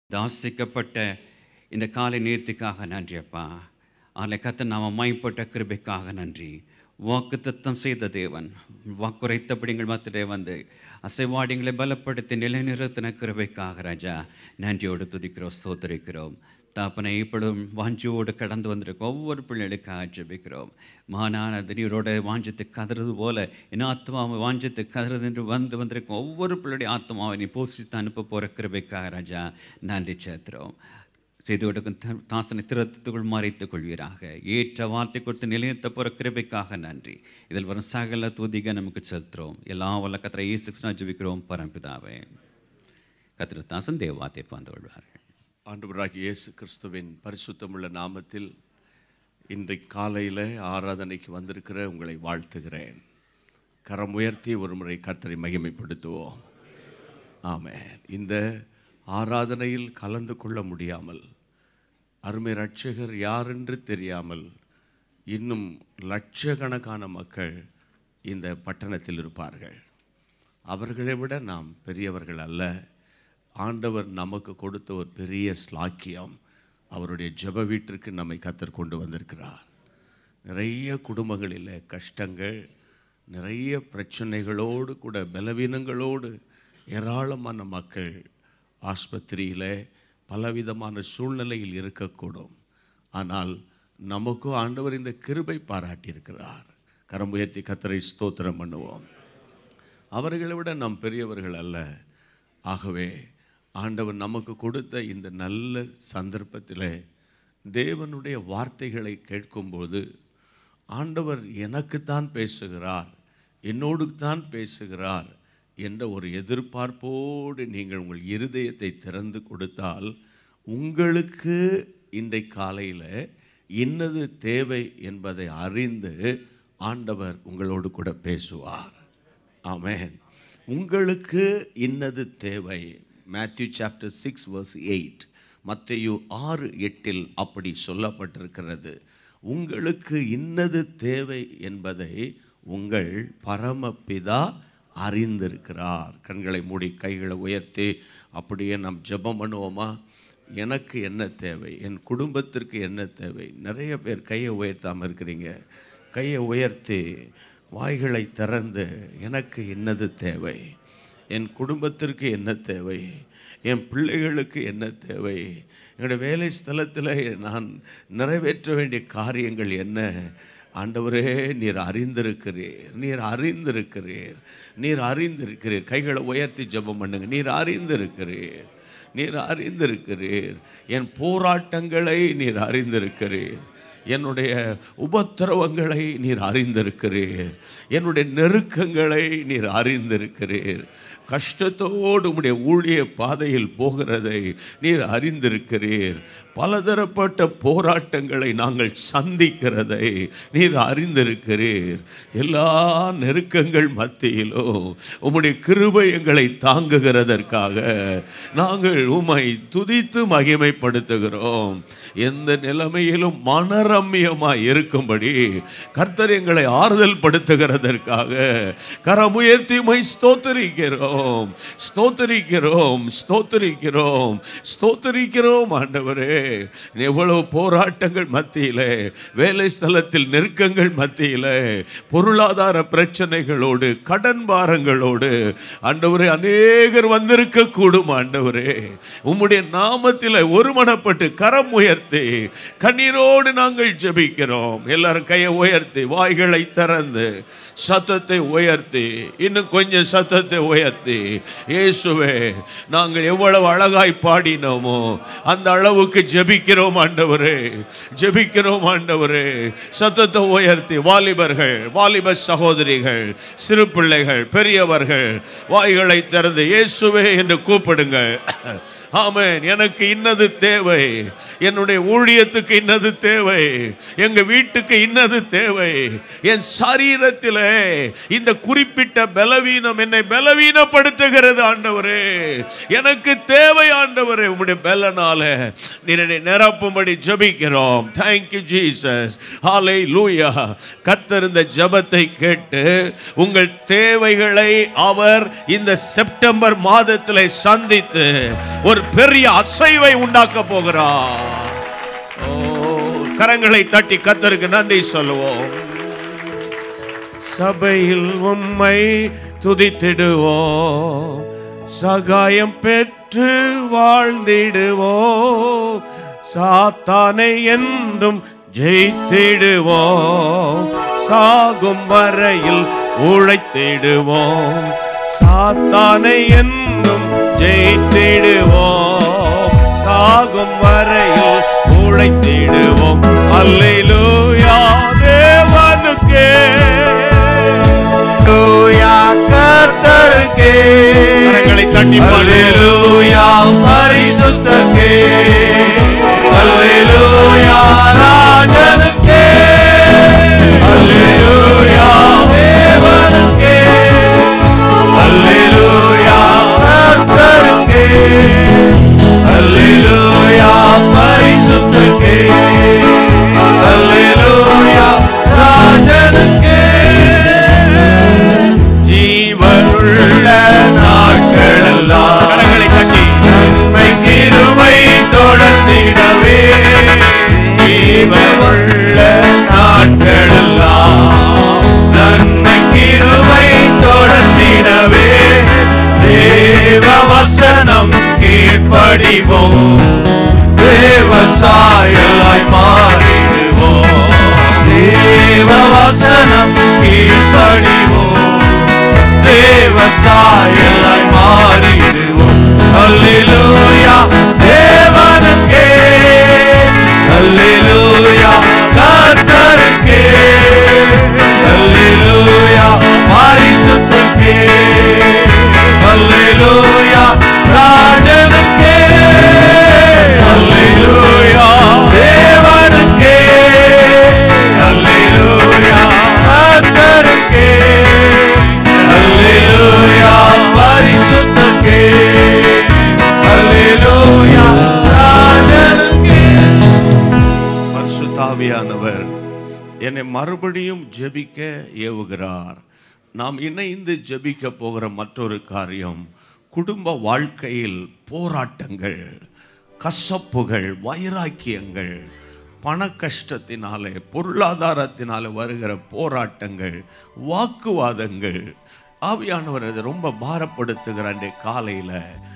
தாசிக்கப்பட்ட இந்த காலை நேர்த்திக்காக நன்றி அப்பா அதில் கத்த நாம மைப்பட்ட கிருபைக்காக நன்றி வாக்குத்தத்தம் செய்த தேவன் வாக்குரைத்தபடிங்கள் மாத்திரே வந்து அசைவாடிங்களை பலப்படுத்தி நிலைநிறுத்தின கிருபைக்காக ராஜா நன்றியோடு துதிக்கிறோம் ஸ்தோத்தரிக்கிறோம் தாப்பனை இப்படும் வாஞ்சியோடு கடந்து வந்திருக்கோம் ஒவ்வொரு பிள்ளைகளுக்காக ஜெபிக்கிறோம் மானான நீரோட வாஞ்சத்து கதறது போல என் ஆத்மாவை வாஞ்சத்து கதறது என்று வந்து வந்திருக்கோம் ஒவ்வொரு பிள்ளைடைய ஆத்மாவை நீ போஷித்து அனுப்ப போகிற கிருபைக்காக ராஜா நன்றி சேர்த்துறோம் செய்து கொடுக்கும் த- தாசனை திறத்துக்குள் மறைத்துக் கொள்வீராக ஏற்ற வார்த்தை கொடுத்து நிலைநிறுத்த போகிற கிருபைக்காக நன்றி இதில் வரும் சகல துதிக நமக்கு செலுத்துறோம் எல்லா வல்ல கத்திர இயேசுக்கு ஜெபிக்கிறோம் பரம்பிதாவே கத்திர தாசன் தேவ வார்த்தை பாந்து கொள்வார்கள் ஆண்டவராகிய இயேசு கிறிஸ்துவின் பரிசுத்தமுள்ள நாமத்தில் இன்றைக்கு காலையில் ஆராதனைக்கு வந்திருக்கிற உங்களை வாழ்த்துகிறேன் கரம் உயர்த்தி ஒரு முறை கர்த்தரை மகிமைப்படுத்துவோம் ஆமென் இந்த ஆராதனையில் கலந்து கொள்ள முடியாமல் அருமை ரட்சகர் யாரென்று தெரியாமல் இன்னும் லட்சக்கணக்கான மக்கள் இந்த பட்டணத்தில் இருப்பார்கள் அவர்களை விட நாம் பெரியவர்கள் அல்ல ஆண்டவர் நமக்கு கொடுத்த ஒரு பெரிய ஸ்லாக்கியம் அவருடைய ஜெப வீட்டிற்கு நம்மை கத்தர் கொண்டு வந்திருக்கிறார் நிறைய குடும்பங்களில் கஷ்டங்கள் நிறைய பிரச்சனைகளோடு கூட பலவீனங்களோடு ஏராளமான மக்கள் ஆஸ்பத்திரியில் பலவிதமான சூழ்நிலையில் இருக்கக்கூடும் ஆனால் நமக்கும் ஆண்டவர் இந்த கிருபை பாராட்டியிருக்கிறார் கரம் உயர்த்தி கத்தரை ஸ்தோத்திரம் பண்ணுவோம் அவர்களை விட நாம் பெரியவர்கள் அல்ல ஆகவே ஆண்டவர் நமக்கு கொடுத்த இந்த நல்ல சந்தர்ப்பத்தில் தேவனுடைய வார்த்தைகளை கேட்கும்போது ஆண்டவர் எனக்குத்தான் பேசுகிறார் என்னோடு தான் பேசுகிறார் என்ற ஒரு எதிர்பார்ப்போடு நீங்கள் உங்கள் இருதயத்தை திறந்து கொடுத்தால் உங்களுக்கு இன்றை காலையில் இன்னது தேவை என்பதை அறிந்து ஆண்டவர் உங்களோடு கூட பேசுவார் ஆமென் உங்களுக்கு இன்னது தேவை Matthew chapter six verse eight மத்தேயு ஆறு எட்டில் அப்படி சொல்லப்பட்டிருக்கிறது உங்களுக்கு இன்னது தேவை என்பதை உங்கள் பரமபிதா அறிந்திருக்கிறார் கண்களை மூடி கைகளை உயர்த்தி அப்படியே நாம் ஜெபம் பண்ணுவோமா எனக்கு என்ன தேவை என் குடும்பத்திற்கு என்ன தேவை நிறைய பேர் கையை உயர்த்தாமல் இருக்கிறீங்க கையை உயர்த்தி வாய்களை திறந்து எனக்கு என்னது தேவை என் குடும்பத்திற்கு என்ன தேவை என் பிள்ளைகளுக்கு என்ன தேவை என்னுடைய வேலை ஸ்தலத்தில் நான் நிறைவேற்ற வேண்டிய காரியங்கள் என்ன ஆண்டவரே நீர் அறிந்திருக்கிறீர் நீர் அறிந்திருக்கிறீர் நீர் அறிந்திருக்கிறீர் கைகளை உயர்த்தி ஜெபம் பண்ணுங்க நீர் அறிந்திருக்கிறீர் நீர் அறிந்திருக்கிறீர் என் போராட்டங்களை நீர் அறிந்திருக்கிறீர் என்னுடைய உபத்திரவங்களை நீர் அறிந்திருக்கிறீர் என்னுடைய நெருக்கங்களை நீர் அறிந்திருக்கிறீர் கஷ்டத்தோடு உம்முடைய ஊழிய பாதையில் போகிறதை நீர் அறிந்திருக்கிறீர் பலதரப்பட்ட போராட்டங்களை நாங்கள் சந்திக்கிறதை நீர் அறிந்திருக்கிறீர் எல்லா நெருக்கங்கள் மத்தியிலும் உம்முடைய கிருபை எங்களை தாங்குகிறதற்காக நாங்கள் உம்மை துதித்து மகிமைப்படுத்துகிறோம் எந்த நிலைமையிலும் மனரம்யமாய் இருக்கும்படி கர்த்தர் எங்களை ஆறுதல் படுத்துகிறதற்காக கரமுயர்த்தி உம்மை ஸ்தோத்தரிக்கிறோம் ஸ்தோத்தரிக்கிறோம் ஸ்தோத்தரிக்கிறோம் ஸ்தோத்தரிக்கிறோம் ஆண்டவரே எவ்வளவு போராட்டங்கள் மத்தியிலே வேலை ஸ்தலத்தில் நெருக்கங்கள் மத்தியிலே பொருளாதார பிரச்சனைகளோடு கடன் பாரங்களோடு ஆண்டவரே அநேகர் வந்திருக்க கூடும் ஆண்டவரே உம்முடைய நாமத்தில் ஒருமனப்பட்டு கரம் உயர்த்தி கண்ணீரோடு நாங்கள் ஜெபிக்கிறோம் எல்லாரும் கையை உயர்த்தி வாய்களை திறந்து சத்தத்தை உயர்த்தி இன்னும் கொஞ்சம் சத்தத்தை உயர்த்தி இயேசுவே நாங்கள் எவ்வளவு அழகாய் பாடினோமோ அந்த அளவுக்கு ஜெபிக்கிறோம் ஆண்டவரே ஜெபிக்கிறோம் ஆண்டவரே சத்தத்தை உயர்த்தி வாலிபர்கள் வாலிப சகோதரிகள் சிறு பிள்ளைகள் பெரியவர்கள் வாய்களை திறந்து இயேசுவே என்று கூப்பிடுங்கள் ஆமென் எனக்கு இன்னது தேவை என்னுடைய ஊழியத்துக்கு இன்னது தேவை எங்க வீட்டுக்கு இன்னது தேவை என் சரீரத்திலே இந்த குறிப்பிட்ட பலவீனம் என்னை பலவீனப்படுத்துகிறது ஆண்டவரே எனக்கு தேவை ஆண்டவரே உம்முடைய பலனால நீர் என்னை நிரப்பும்படி ஜெபிக்கிறோம் தேங்க்யூ ஜீசஸ் ஹாலை லூயா கர்த்தர் இந்த ஜெபத்தை கேட்டு உங்கள் தேவைகளை அவர் இந்த செப்டம்பர் மாதத்தில் சந்தித்து ஒரு ஒரு பெரிய அசைவை உண்டாக்க போகிறார் ஓ கரங்களை தட்டி கத்தருக்கு நன்றி சொல்லுவோம் சபையில் உம்மை துதித்திடுவோம் சகாயம் பெற்று வாழ்ந்திடுவோம் சாத்தானை என்றும் ஜெயித்திடுவோம் சாகும் வரையில் உழைத்திடுவோம் சாத்தானை என்றும் ஜெயித்திடுவோம் சாகும் வரையில் உழைத்திடுவோம் அல்லேலூயா தேவனுக்கே அல்லேலூயா கர்த்தருக்கே கரங்களை தட்டி பாடு. அல்லேலூயா பரிசுத்தருக்கே அல்லேலூயா ராஜனுக்கே அல்லேலூயா தேவனுக்கே அல்லேலூயா கர்த்தருக்கே அல்லேலூயா பரிசுத்தருக்கே அல்லேலூயா ராஜனுக்கே ஜீவனுள்ள நாட்களெல்லாம் கரங்களை தட்டி நன்மை கிருபை தொடர்ந்திடவே ஜீவனுள்ள நாட்களெல்லாம் நன்மை கிருபை தொடர்ந்திடவே தேவ வசனம் கீழ்ப்படிவோம் தேவசாயலாய் மாறிடுவோம் தேவ வசனம் கீழ்ப்படிவோம் தேவசாயலாய் மாறிடுவோம் அல்லேலூயா தேவனுக்கே அல்லேலூயா கர்த்தருக்கே அல்லேலூயா பரிசுத்தருக்கே அல்லேலூயா ராஜனுக்கே அல்லேலூயா தேவனுக்கே அல்லேலூயா கர்த்தருக்கே அல்லேலூயா பரிசுத்தருக்கே அல்லேலூயா ராஜனுக்கே பரிசுத்தாவியானவர் என்னை மறுபடியும் ஜெபிக்க ஏவுகிறார் நாம் இணைந்து ஜெபிக்க போகிற மற்றொரு காரியம் குடும்ப வாழ்க்கையில் போராட்டங்கள் கசப்புகள் வைராக்கியங்கள் பண கஷ்டத்தினாலே பொருளாதாரத்தினாலே வருகிற போராட்டங்கள் வாக்குவாதங்கள் ஆவியானவர் அதை ரொம்ப பாரப்படுத்துகிற காலையில்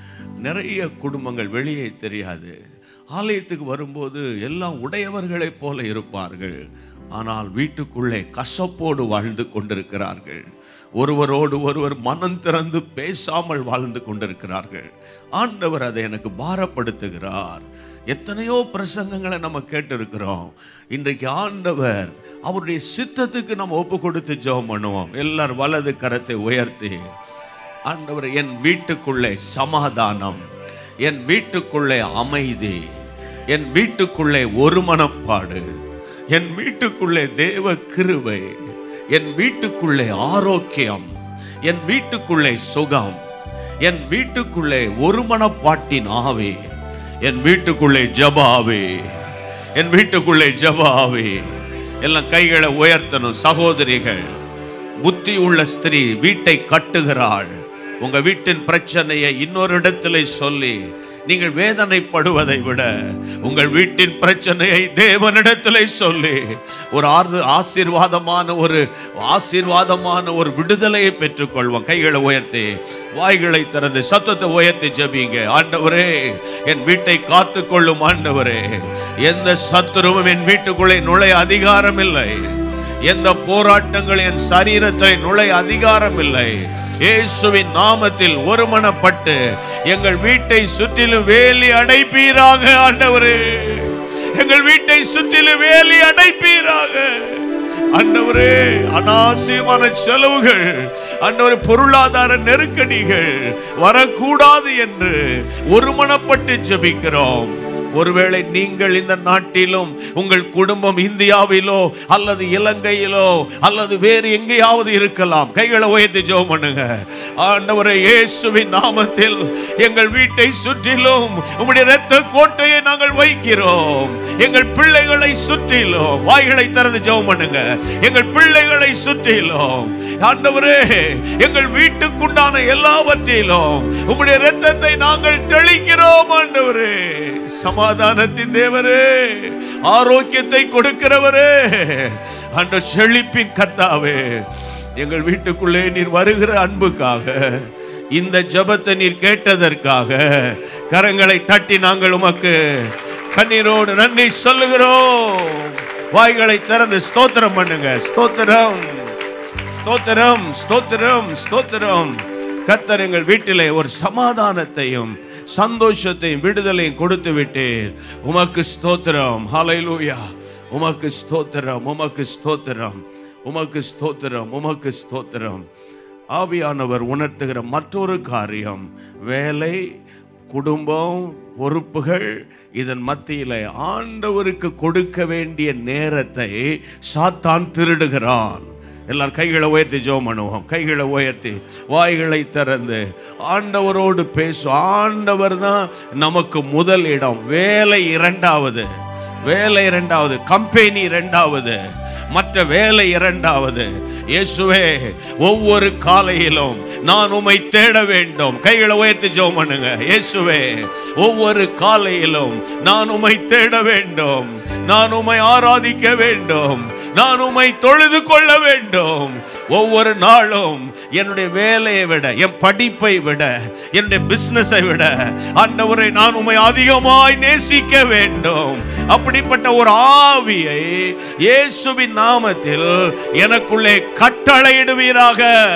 நிறைய குடும்பங்கள் வெளியே தெரியாது ஆலயத்துக்கு வரும்போது எல்லாம் உடையவர்களைப் போல இருப்பார்கள் ஆனால் வீட்டுக்குள்ளே கசப்போடு வாழ்ந்து கொண்டிருக்கிறார்கள் ஒருவரோடு ஒருவர் மனம் திறந்து பேசாமல் வாழ்ந்து கொண்டிருக்கிறார்கள் ஆண்டவர் அதை எனக்கு பாரப்படுத்துகிறார் எத்தனையோ பிரசங்கங்களை நம்ம கேட்டிருக்கிறோம் இன்றைக்கு ஆண்டவர் அவருடைய சித்தத்துக்கு நம்ம ஒப்பு கொடுத்து ஜெபம் பண்ணுவோம் எல்லாரும் வலது கரத்தை உயர்த்தி ஆண்டவர் என் வீட்டுக்குள்ளே சமாதானம் என் வீட்டுக்குள்ளே அமைதி என் வீட்டுக்குள்ளே ஒரு மனப்பாடு என் வீட்டுக்குள்ளே தேவ கிருபை என் வீட்டுக்குள்ளே ஆரோக்கியம் என் வீட்டுக்குள்ளே சுகம் என் வீட்டுக்குள்ளே ஒரு மனப்பாட்டின் ஆவி என் வீட்டுக்குள்ளே ஜபாவே என் வீட்டுக்குள்ளே ஜபாவே எல்லாம் கைகளை உயர்த்தணும் சகோதரிகள் புத்தி உள்ள ஸ்திரீ வீட்டை கட்டுகிறாள் உங்க வீட்டின் பிரச்சனையை இன்னொரு இடத்திலே சொல்லி நீங்கள் வேதனைப்படுவதை விட உங்கள் வீட்டின் பிரச்சனையை தேவனிடத்திலே சொல்லி ஒரு ஆறு ஆசீர்வாதமான ஒரு ஆசீர்வாதமான ஒரு விடுதலையை பெற்றுக்கொள்வோம் கைகளை உயர்த்தி வாய்களை திறந்து சத்தத்தை உயர்த்தி ஜெபிங்க ஆண்டவரே என் வீட்டை காத்து கொள்ளும் ஆண்டவரே எந்த சத்துருவும் என் வீட்டுக்குள்ளே நுழைய அதிகாரம் இல்லை எந்த போராட்டங்கள் என் சரீரத்தை நுழைய அதிகாரம் இல்லை இயேசுவின் நாமத்தில் ஒருமனப்பட்டு எங்கள் வீட்டை சுற்றிலும் வேலி அடைப்பீராக ஆண்டவரே எங்கள் வீட்டை சுற்றிலும் வேலி அடைப்பீராக ஆண்டவரே அனாவசியமான செலவுகள் ஆண்டவர் பொருளாதார நெருக்கடிகள் வரக்கூடாது என்று ஒருமனப்பட்டு ஜெபிக்கிறோம் ஒருவேளை நீங்கள் இந்த நாட்டிலும் உங்கள் குடும்பம் இந்தியாவிலோ அல்லது இலங்கையிலோ அல்லது வேறு எங்கேயாவது இருக்கலாம் கைகளை உயர்த்தி ஜெபம் பண்ணுங்க ஆண்டவரே இயேசுவின் நாமத்தில் எங்கள் வீட்டை சுற்றிலும் உம்முடைய இரத்த கோட்டையை நாங்கள் வைக்கிறோம் எங்கள் பிள்ளைகளை சுற்றிலும் வாய்களை திறந்து ஜெபம் பண்ணுங்க எங்கள் பிள்ளைகளை சுற்றிலும் ஆண்டவரே எங்கள் வீட்டுக்குண்டான எல்லாவற்றிலும் உம்முடைய இரத்தத்தை நாங்கள் தெளிக்கிறோம் ஆண்டவரே சமாதானத்தின் தேவரே ஆரோக்கியத்தை கொடுக்கிறவரே அந்த செழிப்பின் கர்த்தாவே எங்கள் வீட்டுக்குள்ளே நீர் வருகிற அன்புக்காக இந்த ஜெபத்தை நீர் கேட்டதற்காக கரங்களை தட்டி நாங்கள் உமக்கு கண்ணீரோடு நன்றி சொல்லுகிறோம் வாய்களை திறந்து ஸ்தோத்திரம் பண்ணுங்க ஸ்தோத்திரம் ஸ்தோத்திரம் ஸ்தோத்திரம் ஸ்தோத்திரம் கர்த்தர் எங்கள் வீட்டிலே ஒரு சமாதானத்தையும் சந்தோஷத்தையும் விடுதலையும் கொடுத்து விட்டீர் உமக்கு ஸ்தோத்திரம் ஹalleluya உமக்கு ஸ்தோத்திரம் உமக்கு ஸ்தோத்திரம் உமக்கு ஸ்தோத்திரம் உமக்கு ஸ்தோத்திரம் ஆவியானவர் உணர்த்துகிற மற்றொரு காரியம் வேலை குடும்பம் பொறுப்புகள் இதன் மத்தியிலே ஆண்டவருக்கு கொடுக்க வேண்டிய நேரத்தை சாத்தான் திருடுகிறான் எல்லாரும் கைகளை உயர்த்தி ஜெபம் பண்ணுவோம் கைகளை உயர்த்தி வாய்களை திறந்து ஆண்டவரோடு பேசும் ஆண்டவர் தான் நமக்கு முதல் இடம் வேலை இரண்டாவது வேலை இரண்டாவது கம்பெனி இரண்டாவது மற்ற வேலை இரண்டாவது இயேசுவே ஒவ்வொரு காலையிலும் நான் உம்மை தேட வேண்டும் கைகளை உயர்த்தி ஜெபம் பண்ணுங்க இயேசுவே ஒவ்வொரு காலையிலும் நான் உம்மை தேட வேண்டும் நான் உம்மை ஆராதிக்க வேண்டும் நான் உம்மை தொழுது கொள்ள வேண்டும் ஒவ்வொரு நாளும் என்னுடைய வேலையை விட என் படிப்பை விட என்னுடைய பிசினஸை விட ஆண்டவரை நான் உம்மை அதிகமாய் நேசிக்க வேண்டும் அப்படிப்பட்ட ஒரு ஆவியை இயேசுவின் நாமத்தில் எனக்குள்ளே கட்டளையிடுவீராக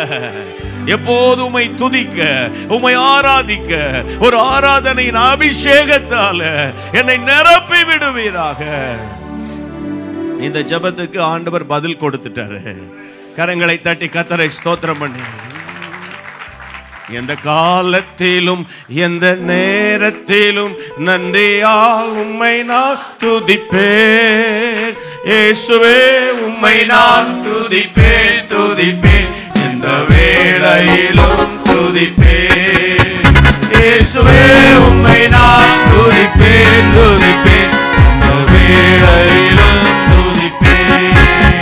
எப்போது உம்மை துதிக்க உம்மை ஆராதிக்க ஒரு ஆராதனையின் அபிஷேகத்தால என்னை நிரப்பி விடுவீராக இந்த ஜெபத்துக்கு ஆண்டவர் பதில் கொடுத்துட்டாரு கரங்களை தட்டி கத்தரை ஸ்தோத்திரம் பண்ணி எந்த காலத்திலும் எந்த நேரத்திலும் நன்றியால் உம்மை நான் துதிப்பேன் இயேசுவே உம்மை நான் துதிப்பேன் துதிப்பேன் இந்த வேளையிலும் துதிப்பேன் இயேசுவே உம்மை நான் துதிப்பேன் துதிப்பேன் இந்த வேளையிலும் துதிப்பேன்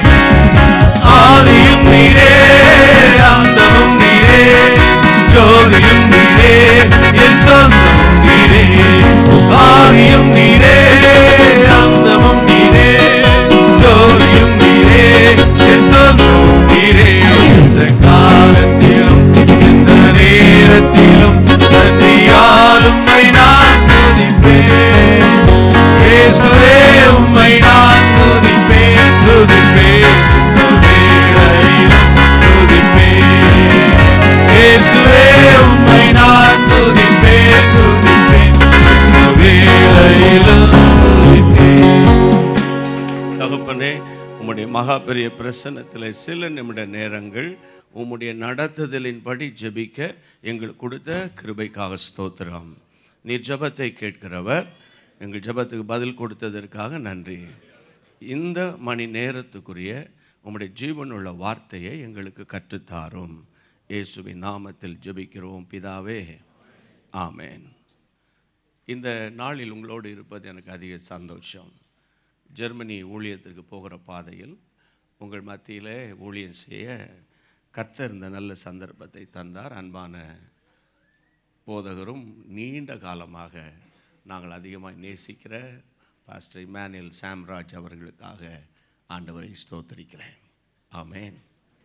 ஆதியும் நீரே அந்தமும் நீரே ஜோதியும் நீரே என் சொந்தமும் நீரே ஆதியும் நீரே அந்தமும் நீரே ஜோதியும் நீரே என் சொந்தமும் நீரே இந்த காலத்திலும் இந்த நேரத்திலும் நன்றியால் உம்மை நான் துதிப்பேன் இயேசுவே உம்மை நான் துதிப்பேன் துதிப்பேன் இந்த வேளையிலும் துதிப்பேன் இயேசுவே உம்மை நான் துதிப்பேன் துதிப்பேன் இந்த வேளையிலும் துதிப்பேன் தகப்பனே உம்முடைய மகா பெரிய பிரசன்னத்தில் சில நிமிட நேரங்கள் உம்முடைய நடத்துதலின்படி ஜெபிக்க எங்களுக்கு கொடுத்த கிருபைக்காக ஸ்தோத்திரம் நீர் ஜெபத்தை கேட்கிறவர் எங்கள் ஜெபத்துக்கு பதில் கொடுத்ததற்காக நன்றி இந்த மணி நேரத்துக்குரிய உம்முடைய ஜீவனுள்ள வார்த்தையை எங்களுக்கு கற்றுத்தாரும் இயேசுவின் நாமத்தில் ஜெபிக்கிறோம் பிதாவே ஆமென் இந்த நாளில் உங்களோடு இருப்பது எனக்கு அதிக சந்தோஷம் ஜெர்மனி ஊழியத்திற்கு போகிற பாதையில் உங்கள் மத்தியிலே ஊழியம் செய்ய கர்த்தர் இந்த நல்ல சந்தர்ப்பத்தை தந்தார் அன்பான போதகரும் நீண்ட காலமாக நாங்கள் அதிகமாக நேசிக்கிற பாஸ்டர் இமானுவேல் சாம்ராஜ் அவர்களுக்காக ஆண்டவரை ஸ்தோத்திரிக்கிறேன் ஆமென்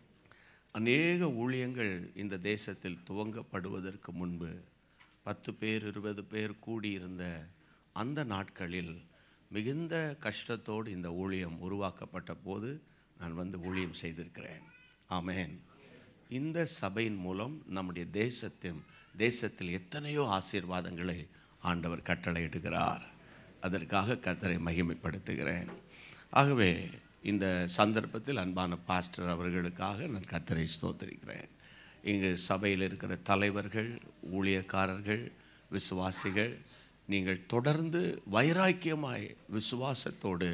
அநேக ஊழியங்கள் இந்த தேசத்தில் துவங்கப்படுவதற்கு முன்பு பத்து பேர் இருபது பேர் கூடியிருந்த அந்த நாட்களில் மிகுந்த கஷ்டத்தோடு இந்த ஊழியம் உருவாக்கப்பட்ட போது நான் வந்து ஊழியம் செய்திருக்கிறேன் ஆமென் இந்த சபையின் மூலம் நம்முடைய தேசத்தின் தேசத்தில் எத்தனையோ ஆசீர்வாதங்களை ஆண்டவர் கட்டளையிடுகிறார் அதற்காக கர்த்தரை மகிமைப்படுத்துகிறேன் ஆகவே இந்த சந்தர்ப்பத்தில் அன்பான பாஸ்டர் அவர்களுக்காக நான் கர்த்தரை ஸ்தோத்திரிக்கிறேன் இங்கு சபையில் இருக்கிற தலைவர்கள் ஊழியக்காரர்கள் விசுவாசிகள் நீங்கள் தொடர்ந்து வைராக்கியமாய் விசுவாசத்தோடு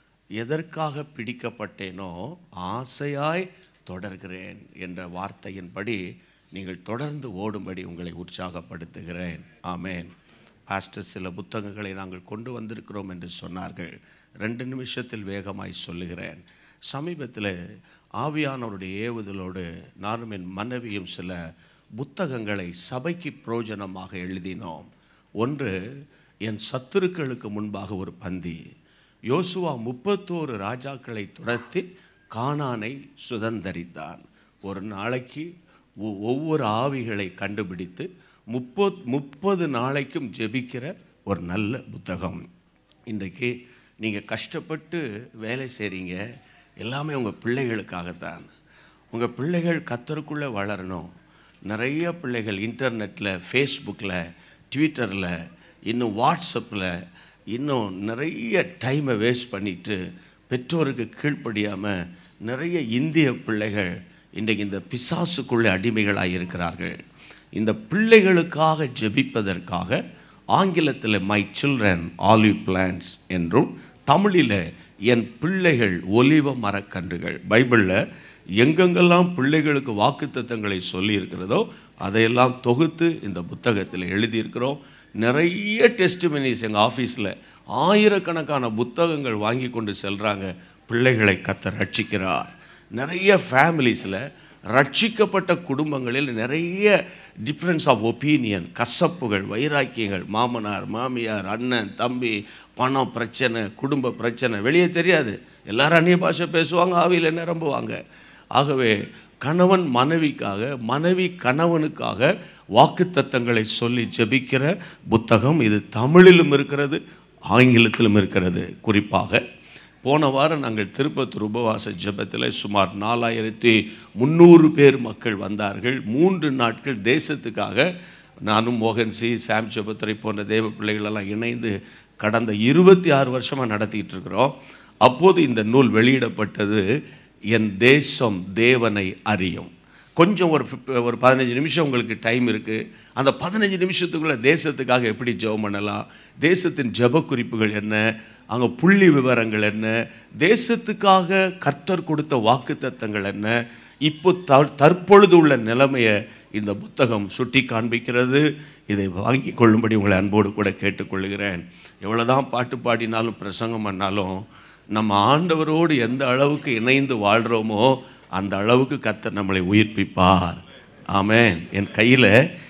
எதற்காக பிடிக்கப்பட்டேனோ ஆசையாய் தொடர்கிறேன் என்ற வார்த்தையின்படி நீங்கள் தொடர்ந்து ஓடும்படி உங்களை உற்சாகப்படுத்துகிறேன் ஆமென் பாஸ்டர் சில புத்தகங்களை நாங்கள் கொண்டு வந்திருக்கிறோம் என்று சொன்னார்கள் ரெண்டு நிமிஷத்தில் வேகமாய் சொல்லுகிறேன் சமீபத்தில் ஆவியானவருடைய ஏவுதலோடு நானும் என் மனைவியும் சில புத்தகங்களை சபைக்கு பிரயோஜனமாக எழுதினோம் ஒன்று என் சத்துருக்களுக்கு முன்பாக ஒரு பந்தி யோசுவா முப்பத்தோரு ராஜாக்களை துரத்தி கானானை சுதந்தரித்தான் ஒரு நாளைக்கு ஒ- ஒவ்வொரு ஆவிகளை கண்டுபிடித்து முப்பத் முப்பது நாளைக்கும் ஜெபிக்கிற ஒரு நல்ல புத்தகம் இன்றைக்கு நீங்கள் கஷ்டப்பட்டு வேலை செய்கிறீங்க எல்லாமே உங்கள் பிள்ளைகளுக்காகத்தான் உங்கள் பிள்ளைகள் கத்தருக்குள்ளே வளரணும் நிறைய பிள்ளைகள் இன்டர்நெட்டில் ஃபேஸ்புக்கில் ட்விட்டரில் இன்னும் வாட்ஸ்அப்பில் இன்னும் நிறைய டைமை வேஸ்ட் பண்ணிட்டு பெற்றோருக்கு கீழ்ப்படியாமல் நிறைய இந்திய பிள்ளைகள் இன்றைக்கு இந்த பிசாசுக்குள்ளே அடிமைகளாக இருக்கிறார்கள் இந்த பிள்ளைகளுக்காக ஜெபிப்பதற்காக ஆங்கிலத்தில் மை சில்ட்ரன் ஆலிவ் பிளான்ஸ் என்றும் தமிழில் என் பிள்ளைகள் ஒலிவ மரக்கன்றுகள் பைபிளில் எங்கெங்கெல்லாம் பிள்ளைகளுக்கு வாக்குத்தத்தங்களை சொல்லி இருக்கிறதோ அதையெல்லாம் தொகுத்து இந்த புத்தகத்தில் எழுதியிருக்கிறோம் நிறைய டெஸ்டிமனிஸ் எங்கள் ஆஃபீஸில் ஆயிரக்கணக்கான புத்தகங்கள் வாங்கி கொண்டு செல்கிறாங்க பிள்ளைகளை கத்த ரட்சிக்கிறார் நிறைய ஃபேமிலிஸில் ரட்சிக்கப்பட்ட குடும்பங்களில் நிறைய டிஃப்ரென்ஸ் ஆஃப் ஒப்பீனியன் கசப்புகள் வைராக்கியங்கள் மாமனார் மாமியார் அண்ணன் தம்பி பணம் பிரச்சனை குடும்ப பிரச்சனை வெளியே தெரியாது எல்லாரும் அந்நிய பாஷை பேசுவாங்க ஆவியில் நிரம்புவாங்க ஆகவே கணவன் மனைவிக்காக மனைவி கணவனுக்காக வாக்குத்தத்தங்களை சொல்லி ஜெபிக்கிற புத்தகம் இது தமிழிலும் இருக்கிறது ஆங்கிலத்திலும் இருக்கிறது குறிப்பாக போன வாரம் நாங்கள் திருப்பத்தூர் உபவாச ஜெபத்தில் சுமார் நாலாயிரத்தி முந்நூறு பேர் மக்கள் வந்தார்கள் மூன்று நாட்கள் தேசத்துக்காக நானும் மோகன் சி சாம் ஜெபத்துறை போன்ற தேவ பிள்ளைகளெல்லாம் இணைந்து கடந்த இருபத்தி ஆறு வருஷமாக நடத்திட்டு இருக்கிறோம் அப்போது இந்த நூல் வெளியிடப்பட்டது என் தேசம் தேவனை அறியும் கொஞ்சம் ஒரு ஃபிப்- ஒரு பதினஞ்சு நிமிஷம் உங்களுக்கு டைம் இருக்குது அந்த பதினஞ்சு நிமிஷத்துக்குள்ளே தேசத்துக்காக எப்படி ஜெபம் பண்ணலாம் தேசத்தின் ஜெப குறிப்புகள் என்ன அங்கே புள்ளி விவரங்கள் என்ன தேசத்துக்காக கர்த்தர் கொடுத்த வாக்குத்தத்தங்கள் என்ன இப்போ த தற்பொழுது உள்ள நிலைமையை இந்த புத்தகம் சுட்டி காண்பிக்கிறது இதை வாங்கி கொள்ளும்படி உங்களை அன்போடு கூட கேட்டுக்கொள்கிறேன் எவ்வளோதான் பாட்டு பாடினாலும் பிரசங்கம் பண்ணாலும் நம்ம ஆண்டவரோடு எந்த அளவுக்கு இணைந்து வாழ்கிறோமோ அந்த அளவுக்கு கர்த்தர் நம்மளை உயிர்ப்பிப்பார் ஆமென் என் கையில்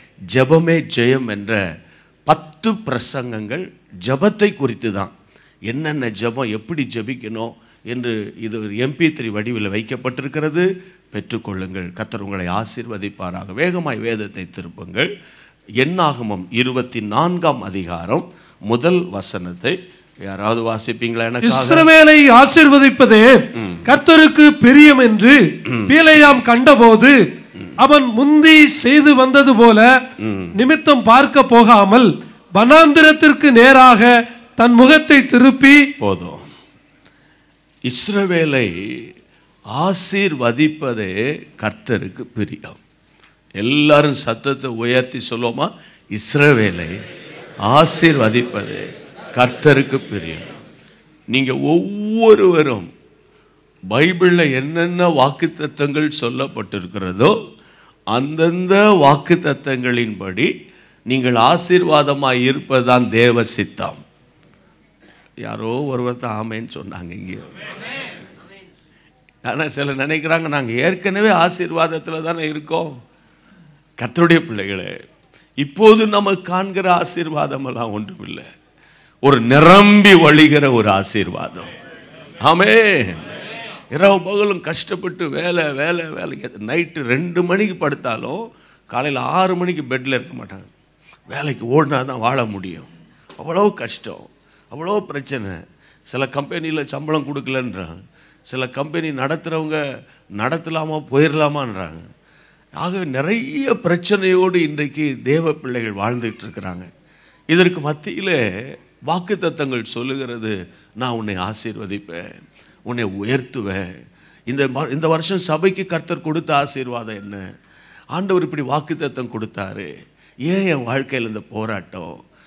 ஜெபமே ஜெயம் என்ற பத்து பிரசங்கங்கள் ஜெபத்தை குறித்து தான் என்னென்ன ஜெபம் எப்படி ஜெபிக்கணும் என்று இது ஒரு எம்பி த்ரீ வடிவில் வைக்கப்பட்டிருக்கிறது பெற்றுக்கொள்ளுங்கள் கர்த்தர் உங்களை ஆசீர்வதிப்பாராக வேகமாய் வேதத்தை திருப்புங்கள் எண்ணாகமம் இருபத்தி நான்காம் அதிகாரம் முதல் வசனத்தை யாராவது வாசிப்பீங்களா எனக்காக இஸ்ரவேலை ஆசீர்வதிப்பதே கர்த்தருக்கு பிரியம் என்று பீலையாம் கண்டபோது அவன் முந்தி செய்து வந்தது போல நிமித்தம் பார்க்க போகாமல் வனாந்திரத்திற்கு நேராக தன் முகத்தை திருப்பி போதும் இஸ்ரவேலை ஆசீர்வதிப்பதே கர்த்தருக்கு பிரியம் எல்லாரும் சத்தத்தை உயர்த்தி சொல்லுவோமா இஸ்ரவேலை ஆசீர்வதிப்பது கர்த்தருக்கு பிரியம் நீங்க ஒவ்வொருவரும் பைபிளில் என்னென்ன வாக்குத்தத்தங்கள் சொல்லப்பட்டிருக்கிறதோ அந்தந்த வாக்குத்தத்தங்களின்படி நீங்கள் ஆசீர்வாதமாய் இருப்பதுதான் தேவ சித்தம் யாரோ ஒருவர் தான் ஆமைன்னு சொன்னாங்க இங்கே ஆனால் சிலர் நினைக்கிறாங்க நாங்கள் ஏற்கனவே ஆசீர்வாதத்தில் தானே இருக்கோம் கர்த்தருடைய பிள்ளைகளே இப்போது நம்ம காண்கிற ஆசீர்வாதமெல்லாம் ஒன்றுமில்லை ஒரு நிரம்பி வழிகிற ஒரு ஆசீர்வாதம் ஆமே இரவு பகலும் கஷ்டப்பட்டு வேலை வேலை வேலை நைட்டு ரெண்டு மணிக்கு படுத்தாலும் காலையில் ஆறு மணிக்கு பெட்டில் இருக்க மாட்டாங்க வேலைக்கு ஓடினா தான் வாழ முடியும் அவ்வளோ கஷ்டம் அவ்வளோ பிரச்சனை சில கம்பெனியில் சம்பளம் கொடுக்கலன்றாங்க சில கம்பெனி நடத்துகிறவங்க நடத்தலாமா போயிடலாமான்றாங்க ஆகவே நிறைய பிரச்சனையோடு இன்றைக்கு தேவ பிள்ளைகள் வாழ்ந்துட்டு இருக்கிறாங்க இதற்கு மத்தியில் வாக்குத்தத்தங்கள் சொல்லுகிறது நான் உன்னை ஆசீர்வதிப்பேன் உன்னை உயர்த்துவேன் இந்த ம- இந்த வருஷம் சபைக்கு கர்த்தர் கொடுத்த ஆசீர்வாதம் என்ன ஆண்டவர் இப்படி வாக்குத்தத்தம் கொடுத்தாரு ஏன் என் வாழ்க்கையில் இந்த போராட்டம்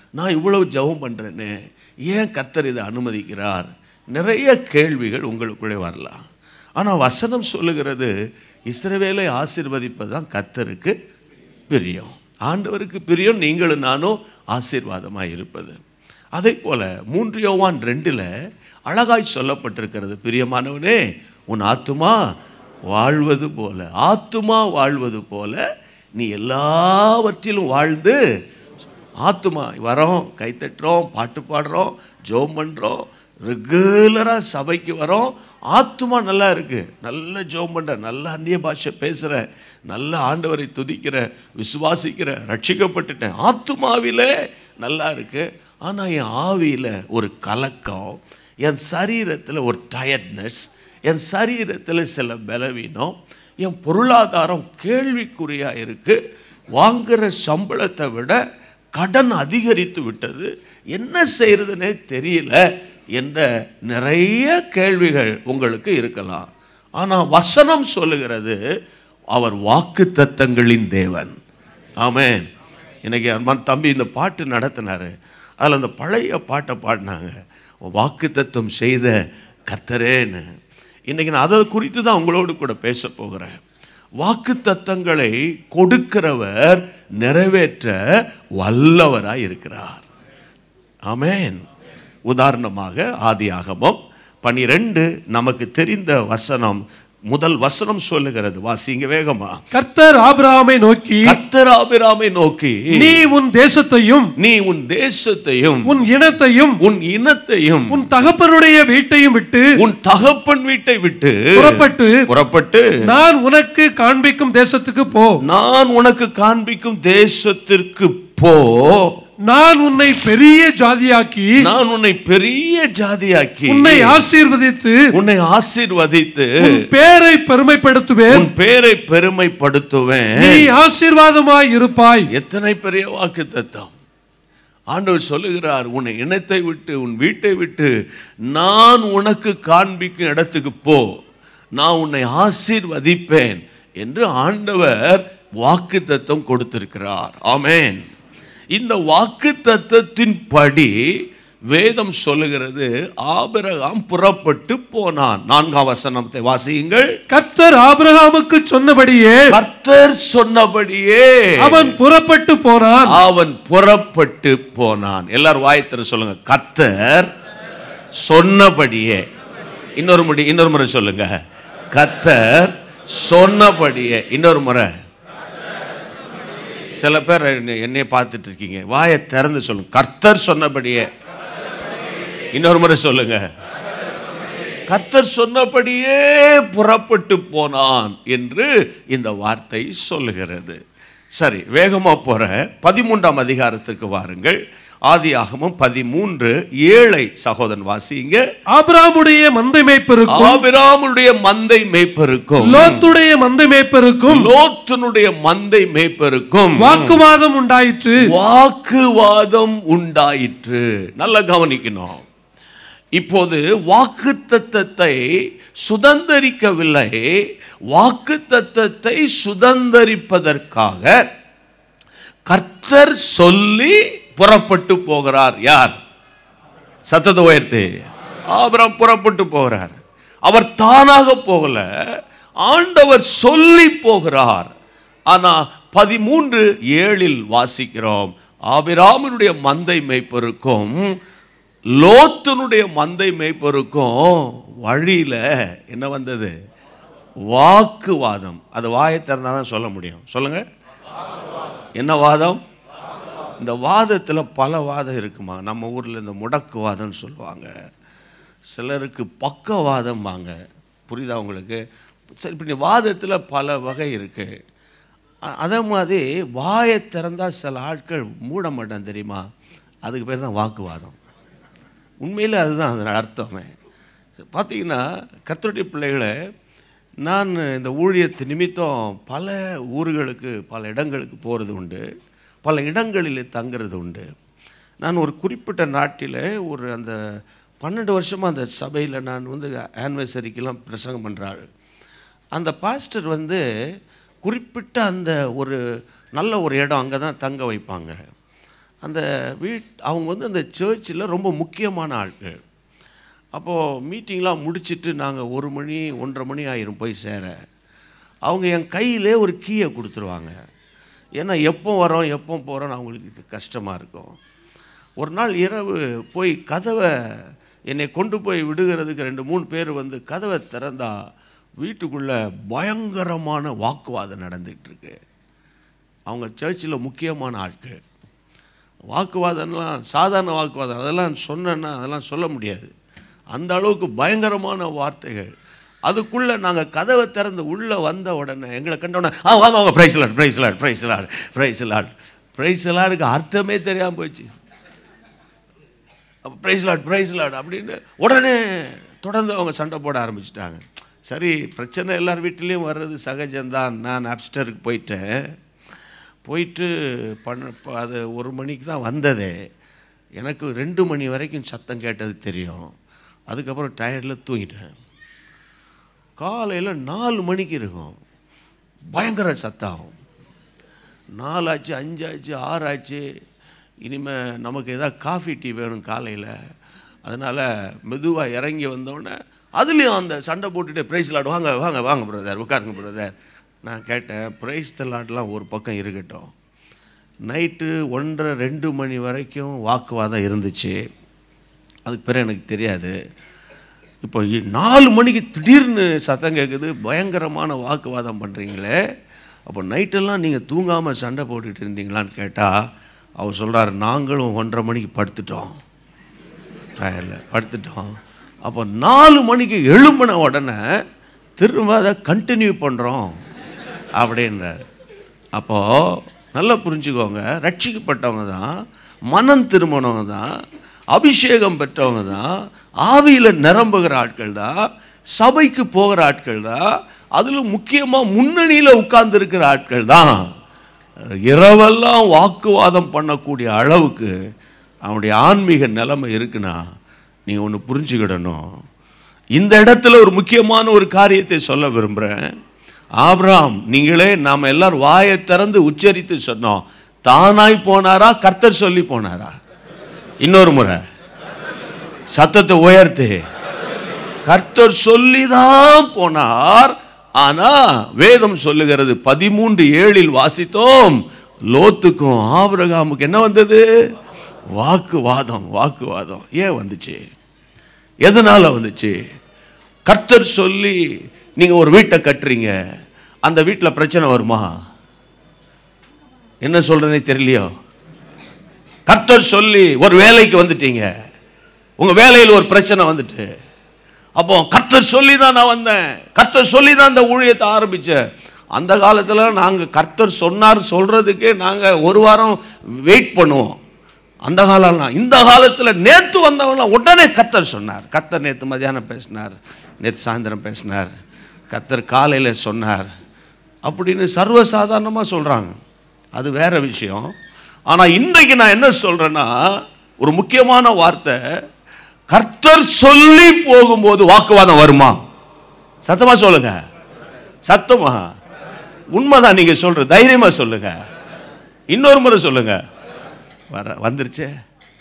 நான் இவ்வளவு ஜெபம் பண்ணுறேனே ஏன் கர்த்தர் இதை அனுமதிக்கிறார் நிறைய கேள்விகள் உங்களுக்குள்ளே வரலாம் ஆனால் வசனம் சொல்லுகிறது இஸ்ரவேலை ஆசீர்வதிப்பது தான் கர்த்தருக்கு பிரியம் ஆண்டவருக்கு பிரியம் நீங்களும் நானும் ஆசீர்வாதமாக இருப்பது அதே போல மூன்று யோவான் ரெண்டில் அழகாய் சொல்லப்பட்டிருக்கிறது பிரியமானவனே உன் ஆத்துமா வாழ்வது போல ஆத்துமா வாழ்வது போல நீ எல்லாவற்றிலும் வாழ்ந்து ஆத்துமா வரோம் கைத்தட்டுறோம் பாட்டு பாடுறோம் ஜோம் பண்ணுறோம் ரெகுலராக சபைக்கு வரோம் ஆத்துமா நல்லா இருக்கு நல்ல ஜோம் பண்ணுற நல்ல அந்நிய பாஷை பேசுகிறேன் நல்ல ஆண்டவரை துதிக்கிறேன் விசுவாசிக்கிறேன் ரட்சிக்கப்பட்டுட்டேன் ஆத்துமாவிலே நல்லா இருக்கு ஆனால் என் ஆவியில் ஒரு கலக்கம் என் சரீரத்தில் ஒரு டயர்ட்னஸ் என் சரீரத்தில் சில பலவீனம் என் பொருளாதாரம் கேள்விக்குறியாக இருக்குது வாங்குகிற சம்பளத்தை விட கடன் அதிகரித்து விட்டது என்ன செய்யறதுனே தெரியல என்ற நிறைய கேள்விகள் உங்களுக்கு இருக்கலாம் ஆனால் வசனம் சொல்லுகிறது அவர் வாக்கு தத்தங்களின் தேவன் ஆமென் இன்னைக்கு அன்பான் தம்பி இந்த பாட்டு நடத்தினாரு அதில் அந்த பழைய பாட்டை பாடினாங்க வாக்கு தத்தம் செய்த கர்த்தரேன்னு இன்னைக்கு நான் அதை குறித்து தான் உங்களோடு கூட பேச போகிறேன் வாக்கு தத்தங்களை கொடுக்கிறவர் நிறைவேற்ற வல்லவராய் இருக்கிறார் ஆமென் உதாரணமாக ஆதியாகமம் பனிரெண்டு நமக்கு தெரிந்த வசனம் முதல் வசனம் சொல்லுகிறது வாசிங்க வேகமா கர்த்தர் ஆபிரகாமை நோக்கி கர்த்தர் ஆபிராமை நோக்கி நீ உன் தேசத்தையும் நீ உன் தேசத்தையும் உன் இனத்தையும் உன் இனத்தையும் உன் தகப்பனுடைய வீட்டையும் விட்டு உன் தகப்பன் வீட்டை விட்டு புறப்பட்டு புறப்பட்டு நான் உனக்கு காண்பிக்கும் தேசத்துக்கு போ நான் உனக்கு காண்பிக்கும் தேசத்திற்கு போ நான் உன்னை பெரிய ஜாதியாக்கி நான் உன்னை பெரிய ஜாதியாக்கி உன்னை ஆசீர்வதித்து உன்னை ஆசீர்வதித்து உன் பேரை பெருமைப்படுத்துவேன் உன் பேரை பெருமைப்படுத்துவேன் நீ ஆசீர்வாதமாய் இருப்பாய் எத்தனை பெரிய வாக்கு தத்தம் ஆண்டவர் சொல்லுகிறார் உன்னை இனத்தை விட்டு உன் வீட்டை விட்டு நான் உனக்கு காண்பிக்கும் இடத்துக்கு போ நான் உன்னை ஆசீர்வதிப்பேன் என்று ஆண்டவர் வாக்கு தத்தம் கொடுத்திருக்கிறார் ஆமென் இந்த வாக்கு தத்தத்தின் படி வேதம் சொல்லுகிறது ஆபிரகாம் புறப்பட்டு போனான் நான்காம் வசனத்தை வாசியுங்கள் கர்த்தர் ஆபிரகாமுக்கு சொன்னபடியே கர்த்தர் சொன்னபடியே அவன் புறப்பட்டு போனான் அவன் புறப்பட்டு போனான் எல்லாரும் வாயத்திர சொல்லுங்க கர்த்தர் சொன்னபடியே இன்னொரு முடி இன்னொரு முறை சொல்லுங்க கர்த்தர் சொன்னபடியே இன்னொரு முறை சில பேர் என்னை- என்னைய பார்த்துட்டு இருக்கீங்க வாயை திறந்து சொல்லுங்க கர்த்தர் சொன்னபடியே இன்னொரு முறை சொல்லுங்க கர்த்தர் சொன்னபடியே புறப்பட்டு போனான் என்று இந்த வார்த்தை சொல்லுகிறது சரி வேகமா போற பதிமூன்றாம் அதிகாரத்துக்கு வாருங்கள் ஆதியாகமம் பதிமூன்று ஏழை சகோதரன் வாசிங்க ஆபிரகாமுடைய மந்தை மேய்ப்பருக்கும் ஆபிராமுடைய மந்தை மேய்ப்பருக்கும் லோத்துடைய மந்தை மேய்ப்பருக்கும் லோத்தினுடைய மந்தை மேய்ப்பருக்கும் வாக்குவாதம் உண்டாயிற்று வாக்குவாதம் உண்டாயிற்று நல்லா கவனிக்கணும் இப்போது வாக்கு தத்தத்தை சுதந்தரிக்கவில்லை வாக்கு தத்தத்தை சுதந்தரிப்பதற்காக கர்த்தர் சொல்லி புறப்பட்டு போகிறார் யார் சத்தத்தை உயர்த்து ஆபிரம் புறப்பட்டு போகிறார் அவர் தானாக போகல ஆண்டவர் சொல்லி போகிறார் ஆனா பதிமூன்று ஏழில் வாசிக்கிறோம் ஆபிராமனுடைய மந்தை மேய்ப்பருக்கும் லோத்தனுடைய மந்தை மேய்ப்பருக்கும் வழியில என்ன வந்தது வாக்குவாதம் அது வாயை திறந்தா தான் சொல்ல முடியும் சொல்லுங்க என்ன வாதம் இந்த வாதத்தில் பல வாதம் இருக்குமா நம்ம ஊரில் இந்த முடக்குவாதம்னு சொல்லுவாங்க சிலருக்கு பக்கவாதம் வாங்க புரியுதா உங்களுக்கு சரி இப்படி வாதத்தில் பல வகை இருக்குது அதே மாதிரி வாயை திறந்தா சில ஆட்கள் மூட மாட்டான் தெரியுமா அதுக்கு பேர் தான் வாக்குவாதம் உண்மையில் அதுதான் அதன் அர்த்தமே பார்த்தீங்கன்னா கர்த்தருடைய பிள்ளைகளை நான் இந்த ஊழியத்து நிமித்தம் பல ஊர்களுக்கு பல இடங்களுக்கு போகிறது உண்டு பல இடங்களில் தங்குறது உண்டு நான் ஒரு குறிப்பிட்ட நாட்டில் ஒரு அந்த பன்னெண்டு வருஷமாக அந்த சபையில் நான் வந்து ஆனிவர்சரிக்கெல்லாம் பிரசங்கம் பண்ணுறாள் அந்த பாஸ்டர் வந்து குறிப்பிட்ட அந்த ஒரு நல்ல ஒரு இடம் அங்கே தான் தங்க வைப்பாங்க அந்த வீட் அவங்க வந்து அந்த சர்ச்சில் ரொம்ப முக்கியமான ஆட்கள் அப்போது மீட்டிங்லாம் முடிச்சிட்டு நாங்கள் ஒரு மணி ஒன்றரை மணி ஆயிரும் போய் சேர அவங்க என் கையிலே ஒரு கீயை கொடுத்துருவாங்க ஏன்னா எப்போ வரோம் எப்போ போகிறோன்னு அவங்களுக்கு கஷ்டமாக இருக்கும் ஒரு நாள் இரவு போய் கதவை என்னை கொண்டு போய் விடுகிறதுக்கு ரெண்டு மூணு பேர் வந்து கதவை திறந்தா வீட்டுக்குள்ளே பயங்கரமான வாக்குவாதம் நடந்துகிட்டு இருக்கு அவங்க சர்ச்சில் முக்கியமான ஆட்கள் வாக்குவாதம்லாம் சாதாரண வாக்குவாதம் அதெல்லாம் சொன்னேன்னா அதெல்லாம் சொல்ல முடியாது அந்த அளவுக்கு பயங்கரமான வார்த்தைகள் அதுக்குள்ளே நாங்கள் கதவை திறந்து உள்ளே வந்த உடனே எங்களை கண்ட உடனே ஆ வாங்க வாங்க praise lord praise lord praise lord praise lord praise லாடுக்கு அர்த்தமே தெரியாமல் போச்சு ப்ரைஸ் லாட் ப்ரைஸ் லாட் அப்படின்னு உடனே தொடர்ந்து அவங்க சண்டை போட ஆரம்பிச்சிட்டாங்க சரி பிரச்சனை எல்லார் வீட்டிலையும் வர்றது சகஜம்தான் நான் அப்ஸ்டருக்கு போயிட்டேன் போயிட்டு பண்ண ப- அது ஒரு மணிக்கு தான் வந்ததே எனக்கு ரெண்டு மணி வரைக்கும் சத்தம் கேட்டது தெரியும் அதுக்கப்புறம் டயர்டில் தூங்கிட்டேன் காலையில் நாலு மணிக்கு இருக்கும் பயங்கர சத்தம் நாலாச்சு அஞ்சாச்சு ஆறாச்சு இனிமேல் நமக்கு எதாவது காஃபி டீ வேணும் காலையில் அதனால் மெதுவாக இறங்கி வந்தோடனே அதுலேயும் அந்த சண்டை போட்டுட்டு ப்ரைஸ் லாட் வாங்க வாங்க வாங்க பிரதர் உட்காருங்க பிரதர் நான் கேட்டேன் ப்ரைஸ் தலாட்லாம் ஒரு பக்கம் இருக்கட்டும் நைட்டு ஒன்றரை ரெண்டு மணி வரைக்கும் வாக்குவாதம் இருந்துச்சு அதுக்கு பிறகு எனக்கு தெரியாது இப்போ இ- நாலு மணிக்கு திடீர்னு சத்தம் கேட்குது பயங்கரமான வாக்குவாதம் பண்ணுறீங்களே அப்போ நைட்டெல்லாம் நீங்கள் தூங்காமல் சண்டை போட்டுட்டு இருந்தீங்களான்னு கேட்டால் அவர் சொல்கிறார் நாங்களும் ஒன்றரை மணிக்கு படுத்துட்டோம் டயரில் படுத்துட்டோம் அப்போ நாலு மணிக்கு எழும்பின உடனே திரும்ப அதை கண்டினியூ பண்ணுறோம் அப்படின்றார் அப்போது நல்லா புரிஞ்சுக்கோங்க ரட்சிக்கப்பட்டவங்க தான் மனம் திரும்பினவங்க தான் அபிஷேகம் பெற்றவங்க தான் ஆவியில் நிரம்புகிற ஆட்கள் தான் சபைக்கு போகிற ஆட்கள் தான் அதில் முக்கியமாக முன்னணியில் உட்கார்ந்துருக்கிற ஆட்கள் தான் இரவெல்லாம் வாக்குவாதம் பண்ணக்கூடிய அளவுக்கு அவனுடைய ஆன்மீக நிலைமை இருக்குன்னா நீங்கள் ஒன்று புரிஞ்சுக்கிடணும் இந்த இடத்துல ஒரு முக்கியமான ஒரு காரியத்தை சொல்ல விரும்புகிறேன் ஆபிரகாம் நீங்களே நாம் எல்லாரும் வாயை திறந்து உச்சரித்து சொன்னோம் தானாய் போனாரா கர்த்தர் சொல்லி போனாரா இன்னொரு முறை சத்தத்தை உயர்த்து கர்த்தர் சொல்லிதான் போனார் ஆனா வேதம் சொல்லுகிறது பதிமூன்று ஏழில் வாசித்தோம் லோத்துக்கும் ஆபிரகாமுக்கு என்ன வந்தது வாக்குவாதம் வாக்குவாதம் ஏன் வந்துச்சு எதனால வந்துச்சு கர்த்தர் சொல்லி நீங்க ஒரு வீட்டை கட்டுறீங்க அந்த வீட்டில் பிரச்சனை வருமா என்ன சொல்றதுனே தெரியலையோ கர்த்தர் சொல்லி ஒரு வேலைக்கு வந்துட்டீங்க உங்க வேலையில் ஒரு பிரச்சனை வந்துட்டு அப்போ கர்த்தர் சொல்லி தான் நான் வந்தேன் கர்த்தர் சொல்லி தான் இந்த ஊழியத்தை ஆரம்பிச்சேன் அந்த காலத்தில் நாங்கள் கர்த்தர் சொன்னார் சொல்றதுக்கே நாங்கள் ஒரு வாரம் வெயிட் பண்ணுவோம் அந்த காலம்லாம் இந்த காலத்தில் நேற்று வந்தவங்களாம் உடனே கர்த்தர் சொன்னார் கர்த்தர் நேற்று மதியானம் பேசினார் நேற்று சாயந்தரம் பேசினார் கர்த்தர் காலையில் சொன்னார் அப்படின்னு சர்வசாதாரணமாக சொல்கிறாங்க அது வேற விஷயம் ஆனால் இன்றைக்கு நான் என்ன சொல்கிறேன்னா ஒரு முக்கியமான வார்த்தை கர்த்தர் சொல்லி போகும்போது வாக்குவாதம் வருமா சத்தமா சொல்லுங்க சத்தமா உண்மைதான் நீங்க சொல்ற தைரியமா சொல்லுங்க இன்னொரு முறை சொல்லுங்க வர வந்துருச்சே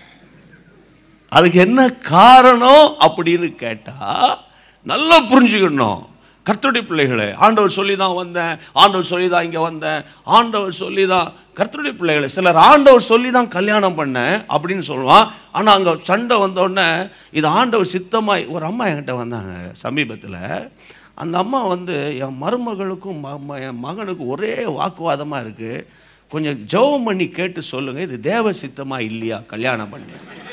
அதுக்கு என்ன காரணம் அப்படின்னு கேட்டா நல்லா புரிஞ்சுக்கணும் கர்த்தருடைய பிள்ளைகளே ஆண்டவர் சொல்லி தான் வந்தேன் ஆண்டவர் சொல்லி தான் இங்கே வந்தேன் ஆண்டவர் சொல்லி தான் கர்த்தருடைய பிள்ளைகளே சிலர் ஆண்டவர் சொல்லி தான் கல்யாணம் பண்ணேன் அப்படின்னு சொல்லுவான் ஆனால் அங்கே சண்டை வந்த உடனே இது ஆண்டவர் சித்தமாய் ஒரு அம்மா என்கிட்ட வந்தாங்க சமீபத்தில் அந்த அம்மா வந்து என் மருமகளுக்கும் ம- ம- என் மகனுக்கும் ஒரே வாக்குவாதமாக இருக்குது கொஞ்சம் ஜெபம் பண்ணி கேட்டு சொல்லுங்கள் இது தேவ சித்தமா இல்லையா கல்யாணம் பண்ணி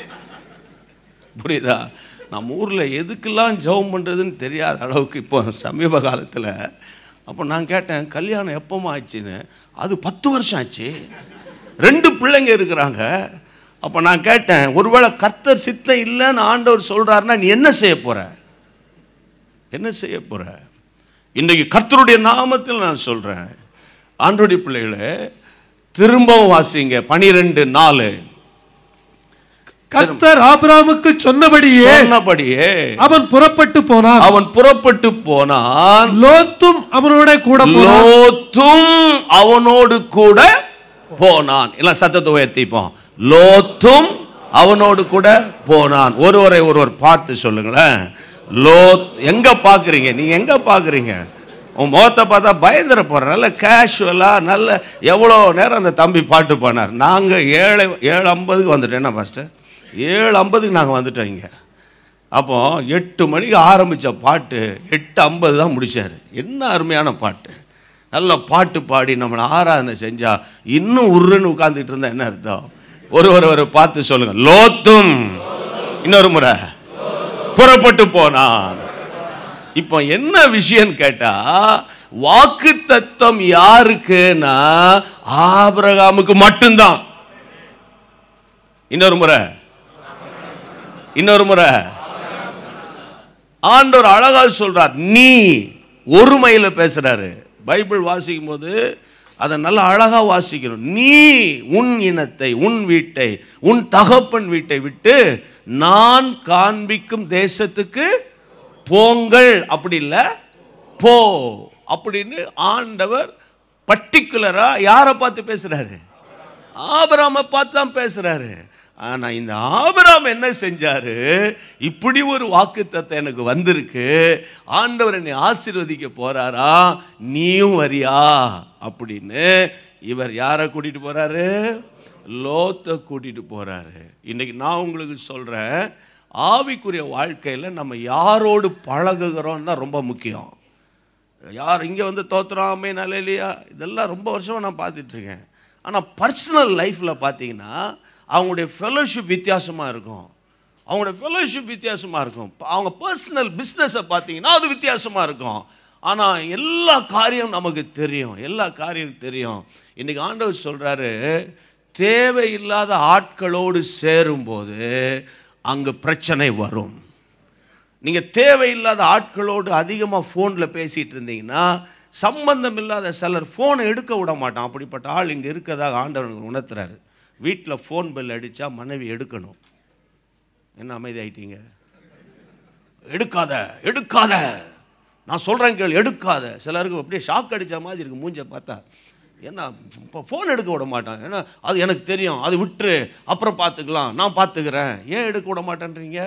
புரியுதா நம்ம ஊரில் எதுக்கெல்லாம் ஜெபம் பண்ணுறதுன்னு தெரியாத அளவுக்கு இப்போ சமீப காலத்தில் அப்போ நான் கேட்டேன் கல்யாணம் எப்போமா ஆச்சுன்னு அது பத்து வருஷம் ஆச்சு ரெண்டு பிள்ளைங்க இருக்கிறாங்க அப்போ நான் கேட்டேன் ஒருவேளை கர்த்தர் சித்தம் இல்லைன்னு ஆண்டவர் சொல்கிறாருன்னா நீ என்ன செய்ய போற என்ன செய்ய போற இன்றைக்கு கர்த்தருடைய நாமத்தில் நான் சொல்கிறேன் ஆண்டோடைய பிள்ளைகளே திரும்பவும் வாசிங்க பனிரெண்டு நாலு கர்த்தர் ஆபிராமுக்கு சொன்னபடியே சொன்னபடியே அவன் புறப்பட்டு போனான் அவன் புறப்பட்டு போனான் லோத்தும் அவனோட கூட போனான் லோத்தும் அவனோடு கூட போனான் எல்லாம் சத்தத்தை உயர்த்திப்போம் லோத்தும் அவனோடு கூட போனான் ஒருவரை ஒருவர் பார்த்து சொல்லுங்களேன் லோத் எங்க பாக்குறீங்க நீங்க எங்க பாக்குறீங்க உன் முகத்தை பார்த்தா பயந்துட போற நல்ல கேஷுவலா நல்ல எவ்வளோ நேரம் அந்த தம்பி பாட்டு பாடினார் நாங்க ஏழு ஏழு ஐம்பதுக்கு வந்துட்டோம் என்ன பாஸ்டர் ஏழு ஐம்பதுக்கு நாங்கள் வந்துட்டோம் இங்கே அப்போ எட்டு மணிக்கு ஆரம்பித்த பாட்டு எட்டு ஐம்பது தான் முடிச்சார் என்ன அருமையான பாட்டு நல்ல பாட்டு பாடி நம்மளை ஆராதனை செஞ்சா இன்னும் உருன்னு உட்கார்ந்துட்டு இருந்தா என்ன அர்த்தம் ஒரு ஒரு ஒரு பார்த்து சொல்லுங்க லோத்தும் இன்னொரு முறை புறப்பட்டு போனான் இப்போ என்ன விஷயம் கேட்டா வாக்கு தத்தம் யாருக்குன்னா ஆபிரகாமுக்கு மட்டும்தான் இன்னொரு முறை இன்னொரு முறை ஆண்டவர் அழகா சொல்றார் நீ ஒருமையில பேசுறாரு பைபிள் வாசிக்கும் போது அதை நல்லா அழகா வாசிக்கணும் நீ உன் இனத்தை உன் வீட்டை உன் தகப்பன் வீட்டை விட்டு நான் காண்பிக்கும் தேசத்துக்கு போங்கள் அப்படி இல்லை போ அப்படின்னு ஆண்டவர் பர்டிகுலரா யாரை பார்த்து பேசுறாரு ஆபிராம பார்த்து தான் பேசுறாரு ஆனா இந்த ஆபிராம் என்ன செஞ்சாரு இப்படி ஒரு வாக்குத்தத்தை எனக்கு வந்திருக்கு ஆண்டவர் என்னை ஆசீர்வதிக்க போறாரா நீயும் வரியா அப்படின்னு இவர் யாரை கூட்டிட்டு போறாரு லோத்தை கூட்டிட்டு போறாரு இன்னைக்கு நான் உங்களுக்கு சொல்றேன் ஆவிக்குரிய வாழ்க்கையில நம்ம யாரோடு பழகுகிறோம் தான் ரொம்ப முக்கியம் யார் இங்கே வந்து தோத்துறாமே நல்ல இல்லையா இதெல்லாம் ரொம்ப வருஷமாக நான் பார்த்துட்டு இருக்கேன் ஆனால் பர்சனல் லைஃப்பில் பார்த்தீங்கன்னா அவங்களுடைய ஃபெலோஷிப் வித்தியாசமாக இருக்கும் அவங்களோட ஃபெலோஷிப் வித்தியாசமாக இருக்கும் ப- அவங்க பர்சனல் பிஸ்னஸை பார்த்தீங்கன்னா அது வித்தியாசமாக இருக்கும் ஆனால் எல்லா காரியம் நமக்கு தெரியும் எல்லா காரியம் தெரியும் இன்னைக்கு ஆண்டவர் சொல்கிறாரு தேவையில்லாத ஆட்களோடு சேரும்போது அங்கே பிரச்சனை வரும் நீங்கள் தேவையில்லாத ஆட்களோடு அதிகமாக ஃபோனில் பேசிகிட்டு இருந்தீங்கன்னா சம்பந்தம் இல்லாத சிலர் ஃபோனை எடுக்க விட மாட்டான் அப்படிப்பட்ட ஆள் இங்கே இருக்கதாக ஆண்டவனுக்கு உணர்த்துறாரு வீட்டில் ஃபோன் பெல் அடித்தா மனைவி எடுக்கணும் என்ன அமைதி ஆயிட்டீங்க எடுக்காத எடுக்காத நான் சொல்கிறேன் கேள் எடுக்காத சிலருக்கு அப்படியே ஷாக் அடித்த மாதிரி இருக்கு மூஞ்ச பார்த்தா என்ன இப்போ ஃபோன் எடுக்க விட மாட்டான் ஏன்னா அது எனக்கு தெரியும் அது விட்டுரு அப்புறம் பார்த்துக்கலாம் நான் பார்த்துக்கிறேன் ஏன் எடுக்க விட மாட்டேன்றீங்க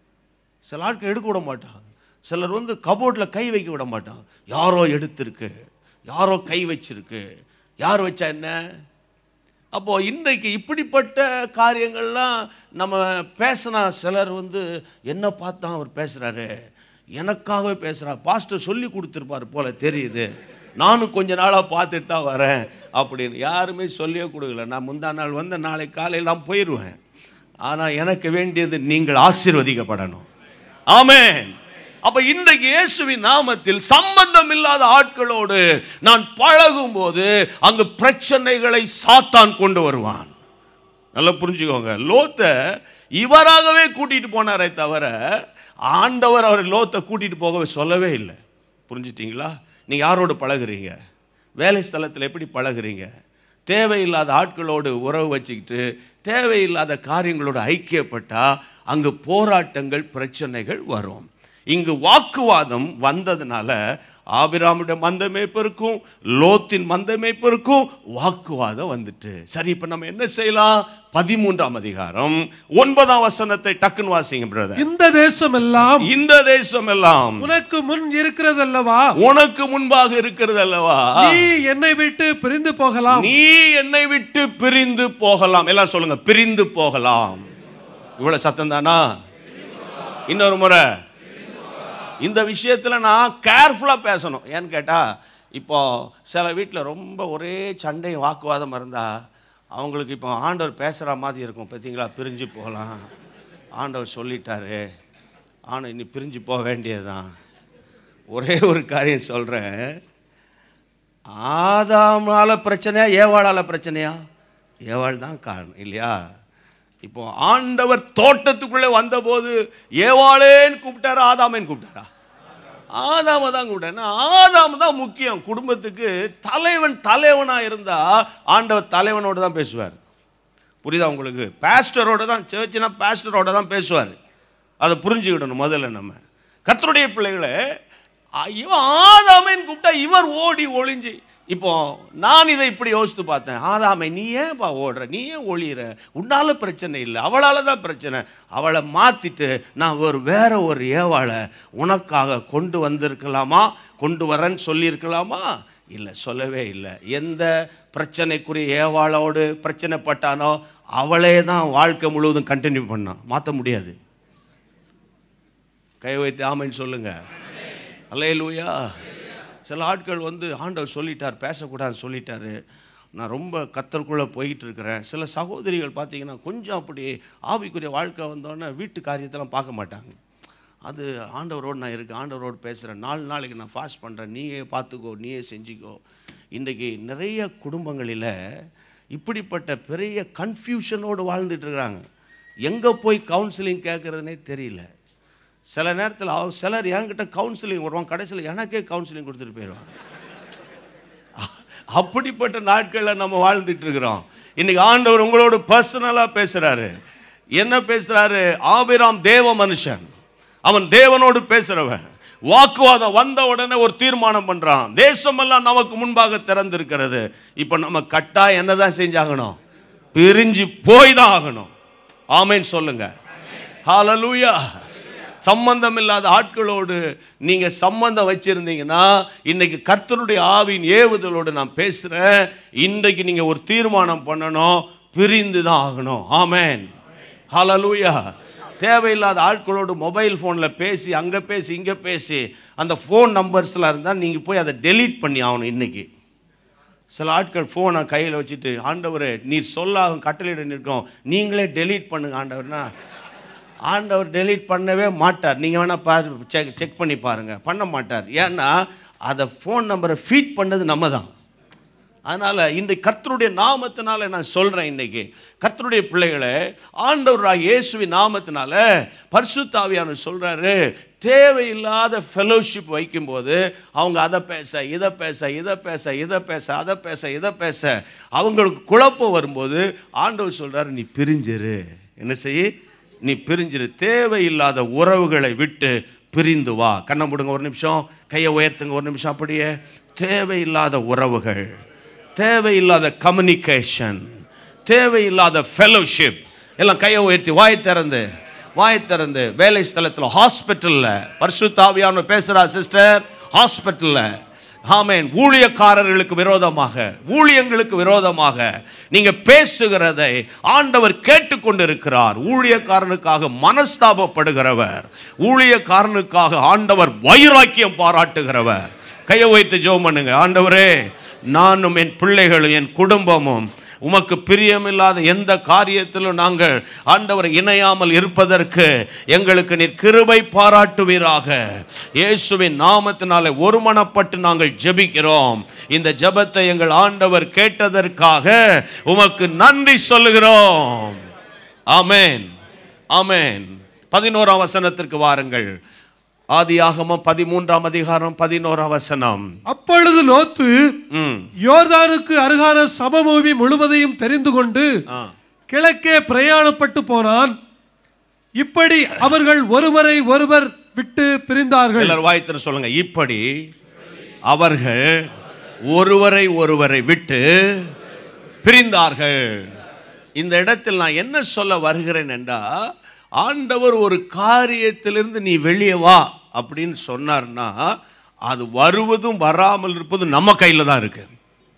சில ஆட்கள் எடுக்க விட மாட்டான் சிலர் வந்து கபோர்டில் கை வைக்க விட மாட்டான் யாரோ எடுத்திருக்கு யாரோ கை வச்சிருக்கு யார் வச்சா என்ன அப்போ இன்றைக்கு இப்படிப்பட்ட காரியங்கள்லாம் நம்ம பேசினா சிலர் வந்து என்ன பார்த்தா அவர் பேசுறாரு எனக்காகவே பேசுறார் பாஸ்டர் சொல்லி கொடுத்துருப்பார் போல தெரியுது நானும் கொஞ்ச நாளாக பார்த்துட்டு தான் வரேன் அப்படின்னு யாருமே சொல்லியே கொடுக்கல நான் முந்தா நாள் வந்து நாளை காலையில் நான் போயிடுவேன் ஆனால் எனக்கு வேண்டியது நீங்கள் ஆசீர்வதிக்கப்படணும் ஆமென் அப்ப இன்றைக்கு இயேசுவின் நாமத்தில் சம்பந்தம் இல்லாத ஆட்களோடு நான் பழகும் போது அங்கு பிரச்சனைகளை சாத்தான் கொண்டு வருவான் நல்லா புரிஞ்சுக்கோங்க லோத்தை இவராகவே கூட்டிட்டு போனாரே தவிர ஆண்டவர் அவர் லோத்தை கூட்டிட்டு போகவே சொல்லவே இல்லை புரிஞ்சிட்டீங்களா நீங்க யாரோடு பழகுறீங்க வேலை ஸ்தலத்தில் எப்படி பழகுறீங்க தேவையில்லாத ஆட்களோடு உறவு வச்சுக்கிட்டு தேவையில்லாத காரியங்களோடு ஐக்கியப்பட்டா அங்கு போராட்டங்கள் பிரச்சனைகள் வரும் இங்கு வாக்குவாதம் வந்ததுனால ஆபிராமுடைய மந்த மேய்ப்பருக்கும் லோத்தின் மந்த மேய்ப்பருக்கும் வாக்குவாதம் வந்துட்டு சரி இப்போ நம்ம என்ன செய்யலாம் பதிமூன்றாம் அதிகாரம் ஒன்பதாம் வசனத்தை டக்குன்னு வாசிங்க பிரதர் இந்த தேசம் எல்லாம் இந்த தேசம் எல்லாம் உனக்கு முன் இருக்கிறதல்லவா உனக்கு முன்பாக இருக்கிறது அல்லவா நீ என்னை விட்டு பிரிந்து போகலாம் நீ என்னை விட்டு பிரிந்து போகலாம் எல்லாம் சொல்லுங்க பிரிந்து போகலாம் இவ்வளவு சத்தம் தானா இன்னொரு முறை இந்த விஷயத்தில் நான் கேர்ஃபுல்லாக பேசணும் ஏன்னு கேட்டால் இப்போ சில வீட்டில் ரொம்ப ஒரே சண்டையும் வாக்குவாதம் இருந்தால் அவங்களுக்கு இப்போ ஆண்டவர் பேசுகிற மாதிரி இருக்கும் பார்த்தீங்களா பிரிஞ்சு போகலாம் ஆண்டவர் சொல்லிட்டாரு ஆனால் இனி பிரிஞ்சு போக வேண்டியதுதான் ஒரே ஒரு காரியம் சொல்கிறேன் ஆதாமால பிரச்சனையா ஏவாளால பிரச்சனையா ஏவாள் தான் காரணம் இல்லையா இப்போ ஆண்டவர் தோட்டத்துக்குள்ளே வந்தபோது ஏவாளேன்னு கூப்பிட்டாரா ஆதாமேன்னு கூப்பிட்டாரா ஆதாம தான் கூப்பிட்டாரு ஆதாம தான் முக்கியம் குடும்பத்துக்கு தலைவன் தலைவனா இருந்தா ஆண்டவர் தலைவனோட தான் பேசுவார் புரியுதா உங்களுக்கு பாஸ்டரோட தான் சர்ச்னா பாஸ்டரோட தான் பேசுவார் அதை புரிஞ்சுக்கிடணும் முதல்ல நம்ம கர்த்தருடைய பிள்ளைகளை அ- இவன் ஆதாமேன்னு கூப்பிட்டா இவர் ஓடி ஒளிஞ்சு இப்போ நான் இதை இப்படி யோசித்து பார்த்தேன் ஆதாமை நீ ஏன்பா ஓடுற நீ ஏன் ஒளியிற உன்னால பிரச்சனை இல்லை அவளால தான் பிரச்சனை அவளை மாத்திட்டு நான் ஒரு வேற ஒரு ஏவாளை உனக்காக கொண்டு வந்திருக்கலாமா கொண்டு வரேன்னு சொல்லியிருக்கலாமா இல்லை சொல்லவே இல்லை எந்த பிரச்சனைக்குரிய ஏவாளோடு பிரச்சனைப்பட்டானோ அவளே தான் வாழ்க்கை முழுவதும் கண்டினியூ பண்ணான் மாற்ற முடியாது கை வைத்து ஆமைன்னு சொல்லுங்க அல்லேலூயா சில ஆட்கள் வந்து ஆண்டவர் சொல்லிட்டார் பேசக்கூடாதுன்னு சொல்லிட்டாரு நான் ரொம்ப கத்தருக்குள்ளே போயிட்டு இருக்கிறேன் சில சகோதரிகள் பார்த்தீங்கன்னா கொஞ்சம் அப்படி ஆவிக்குரிய வாழ்க்கை வந்தோடனே வீட்டு காரியத்தெல்லாம் பார்க்க மாட்டாங்க அது ஆண்டவரோடு நான் இருக்கேன் ஆண்டவரோடு பேசுகிறேன் நாலு நாளைக்கு நான் ஃபாஸ்ட் பண்ணுறேன் நீயே பார்த்துக்கோ நீயே செஞ்சுக்கோ இன்றைக்கி நிறைய குடும்பங்களில் இப்படிப்பட்ட பெரிய கன்ஃபியூஷனோடு வாழ்ந்துட்டு இருக்கிறாங்க எங்கே போய் கவுன்சிலிங் கேட்குறதுனே தெரியல சில நேரத்தில் அவ சிலர் என்கிட்ட கவுன்சிலிங் வருவாங்க கடைசியில் எனக்கே கவுன்சிலிங் கொடுத்துட்டு போயிடுவாங்க அப்படிப்பட்ட நாட்களில் நம்ம வாழ்ந்துட்டு இருக்கிறோம் இன்னைக்கு ஆண்டவர் உங்களோட பர்சனலாக பேசுகிறாரு என்ன பேசுகிறாரு ஆபிராம் தேவ மனுஷன் அவன் தேவனோடு பேசுகிறவன் வாக்குவாதம் வந்த உடனே ஒரு தீர்மானம் பண்ணுறான் தேசமெல்லாம் நமக்கு முன்பாக திறந்திருக்கிறது இப்போ நம்ம கட்டா என்னதான் செஞ்சாகணும் பிரிஞ்சு போய் தான் ஆகணும் ஆமேன்னு சொல்லுங்க ஹalleluya சம்பந்தம் இல்லாத ஆட்களோடு நீங்க சம்பந்தம் வச்சிருந்தீங்கன்னா இன்னைக்கு கர்த்தருடைய ஆவின் ஏவுதலோடு நான் பேசுறேன் இன்றைக்கு நீங்க ஒரு தீர்மானம் பண்ணணும் பிரிந்து தான் ஆகணும் ஆமென் ஹalleluya தேவையில்லாத ஆட்களோடு மொபைல் ஃபோனில் பேசி அங்கே பேசி இங்கே பேசி அந்த ஃபோன் நம்பர்ஸ்லாம் இருந்தால் நீங்கள் போய் அதை டெலீட் பண்ணி ஆகணும் இன்னைக்கு சில ஆட்கள் ஃபோனை கையில் வச்சுட்டு ஆண்டவரே நீர் சொல்லாகும் கட்டளையிட நிற்கும் நீங்களே டெலீட் பண்ணுங்க ஆண்டவர்னா ஆண்டவர் டெலீட் பண்ணவே மாட்டார் நீங்கள் வேணால் பாரு செக் செக் பண்ணி பாருங்கள் பண்ண மாட்டார் ஏன்னா அதை ஃபோன் நம்பரை ஃபீட் பண்ணது நம்ம தான் அதனால் இந்த கர்த்தருடைய நாமத்தினால நான் சொல்கிறேன் இன்னைக்கு கர்த்தருடைய பிள்ளைகளை ஆண்டவராக இயேசுவின் நாமத்தினால பரிசுத்தாவியான சொல்கிறாரு தேவையில்லாத ஃபெலோஷிப் வைக்கும்போது அவங்க அதை பேச இதை பேச இதை பேச இதை பேச அதை பேச இதை பேச அவங்களுக்கு குழப்பம் வரும்போது ஆண்டவர் சொல்கிறாரு நீ பிரிஞ்சிரு என்ன செய்ய நீ பிரிஞ்சிரு தேவையில்லாத உறவுகளை விட்டு பிரிந்து வா கண்ணை மூடுங்க ஒரு நிமிஷம் கையை உயர்த்துங்க ஒரு நிமிஷம் அப்படியே தேவையில்லாத உறவுகள் தேவையில்லாத கம்யூனிகேஷன் தேவையில்லாத ஃபெலோஷிப் எல்லாம் கையை உயர்த்தி வாய் திறந்து வாய் திறந்து வேலை ஸ்தலத்தில் ஹாஸ்பிட்டலில் பரிசுத்தாவியான பேசுகிறா சிஸ்டர் ஹாஸ்பிட்டலில் ஆமேன் ஊழியக்காரர்களுக்கு விரோதமாக ஊழியங்களுக்கு விரோதமாக நீங்க பேசுகிறதை ஆண்டவர் கேட்டுக்கொண்டிருக்கிறார் ஊழியக்காரனுக்காக மனஸ்தாபப்படுகிறவர் ஊழியக்காரனுக்காக ஆண்டவர் வைராக்கியம் பாராட்டுகிறவர் கையை வைத்து ஜெபம் பண்ணுங்க ஆண்டவரே நானும் என் பிள்ளைகளும் என் குடும்பமும் உமக்கு பிரியமில்லாத எந்த காரியத்திலும் நாங்கள் ஆண்டவர் இணையாமல் இருப்பதற்கு எங்களுக்கு நீர் கிருபை பாராட்டுவீராக இயேசுவின் நாமத்தினாலே ஒருமனப்பட்டு நாங்கள் ஜெபிக்கிறோம் இந்த ஜெபத்தை எங்கள் ஆண்டவர் கேட்டதற்காக உமக்கு நன்றி சொல்லுகிறோம் ஆமென் ஆமென் பதினோராம் வசனத்திற்கு வாருங்கள் ஆதியாகமம் பதிமூன்றாம் அதிகாரம் பதினோராம் வசனம் அப்பொழுது லோத்து ம் யோர்தானுக்கு அருகான சமபூமி முழுவதையும் தெரிந்து கொண்டு ஆ கிழக்கே பிரயாணப்பட்டு போனான் இப்படி அவர்கள் ஒருவரை ஒருவர் விட்டு பிரிந்தார்கள் எல்லாரும் வாய்த்திர சொல்லுங்க இப்படி அவர்கள் ஒருவரை ஒருவரை விட்டு பிரிந்தார்கள் இந்த இடத்தில் நான் என்ன சொல்ல வருகிறேன் என்றா ஆண்டவர் ஒரு காரியத்திலிருந்து நீ வெளியே வா அப்படின்னு சொன்னார்னா அது வருவதும் வராமல் இருப்பதும் நம்ம கையில் தான் இருக்கு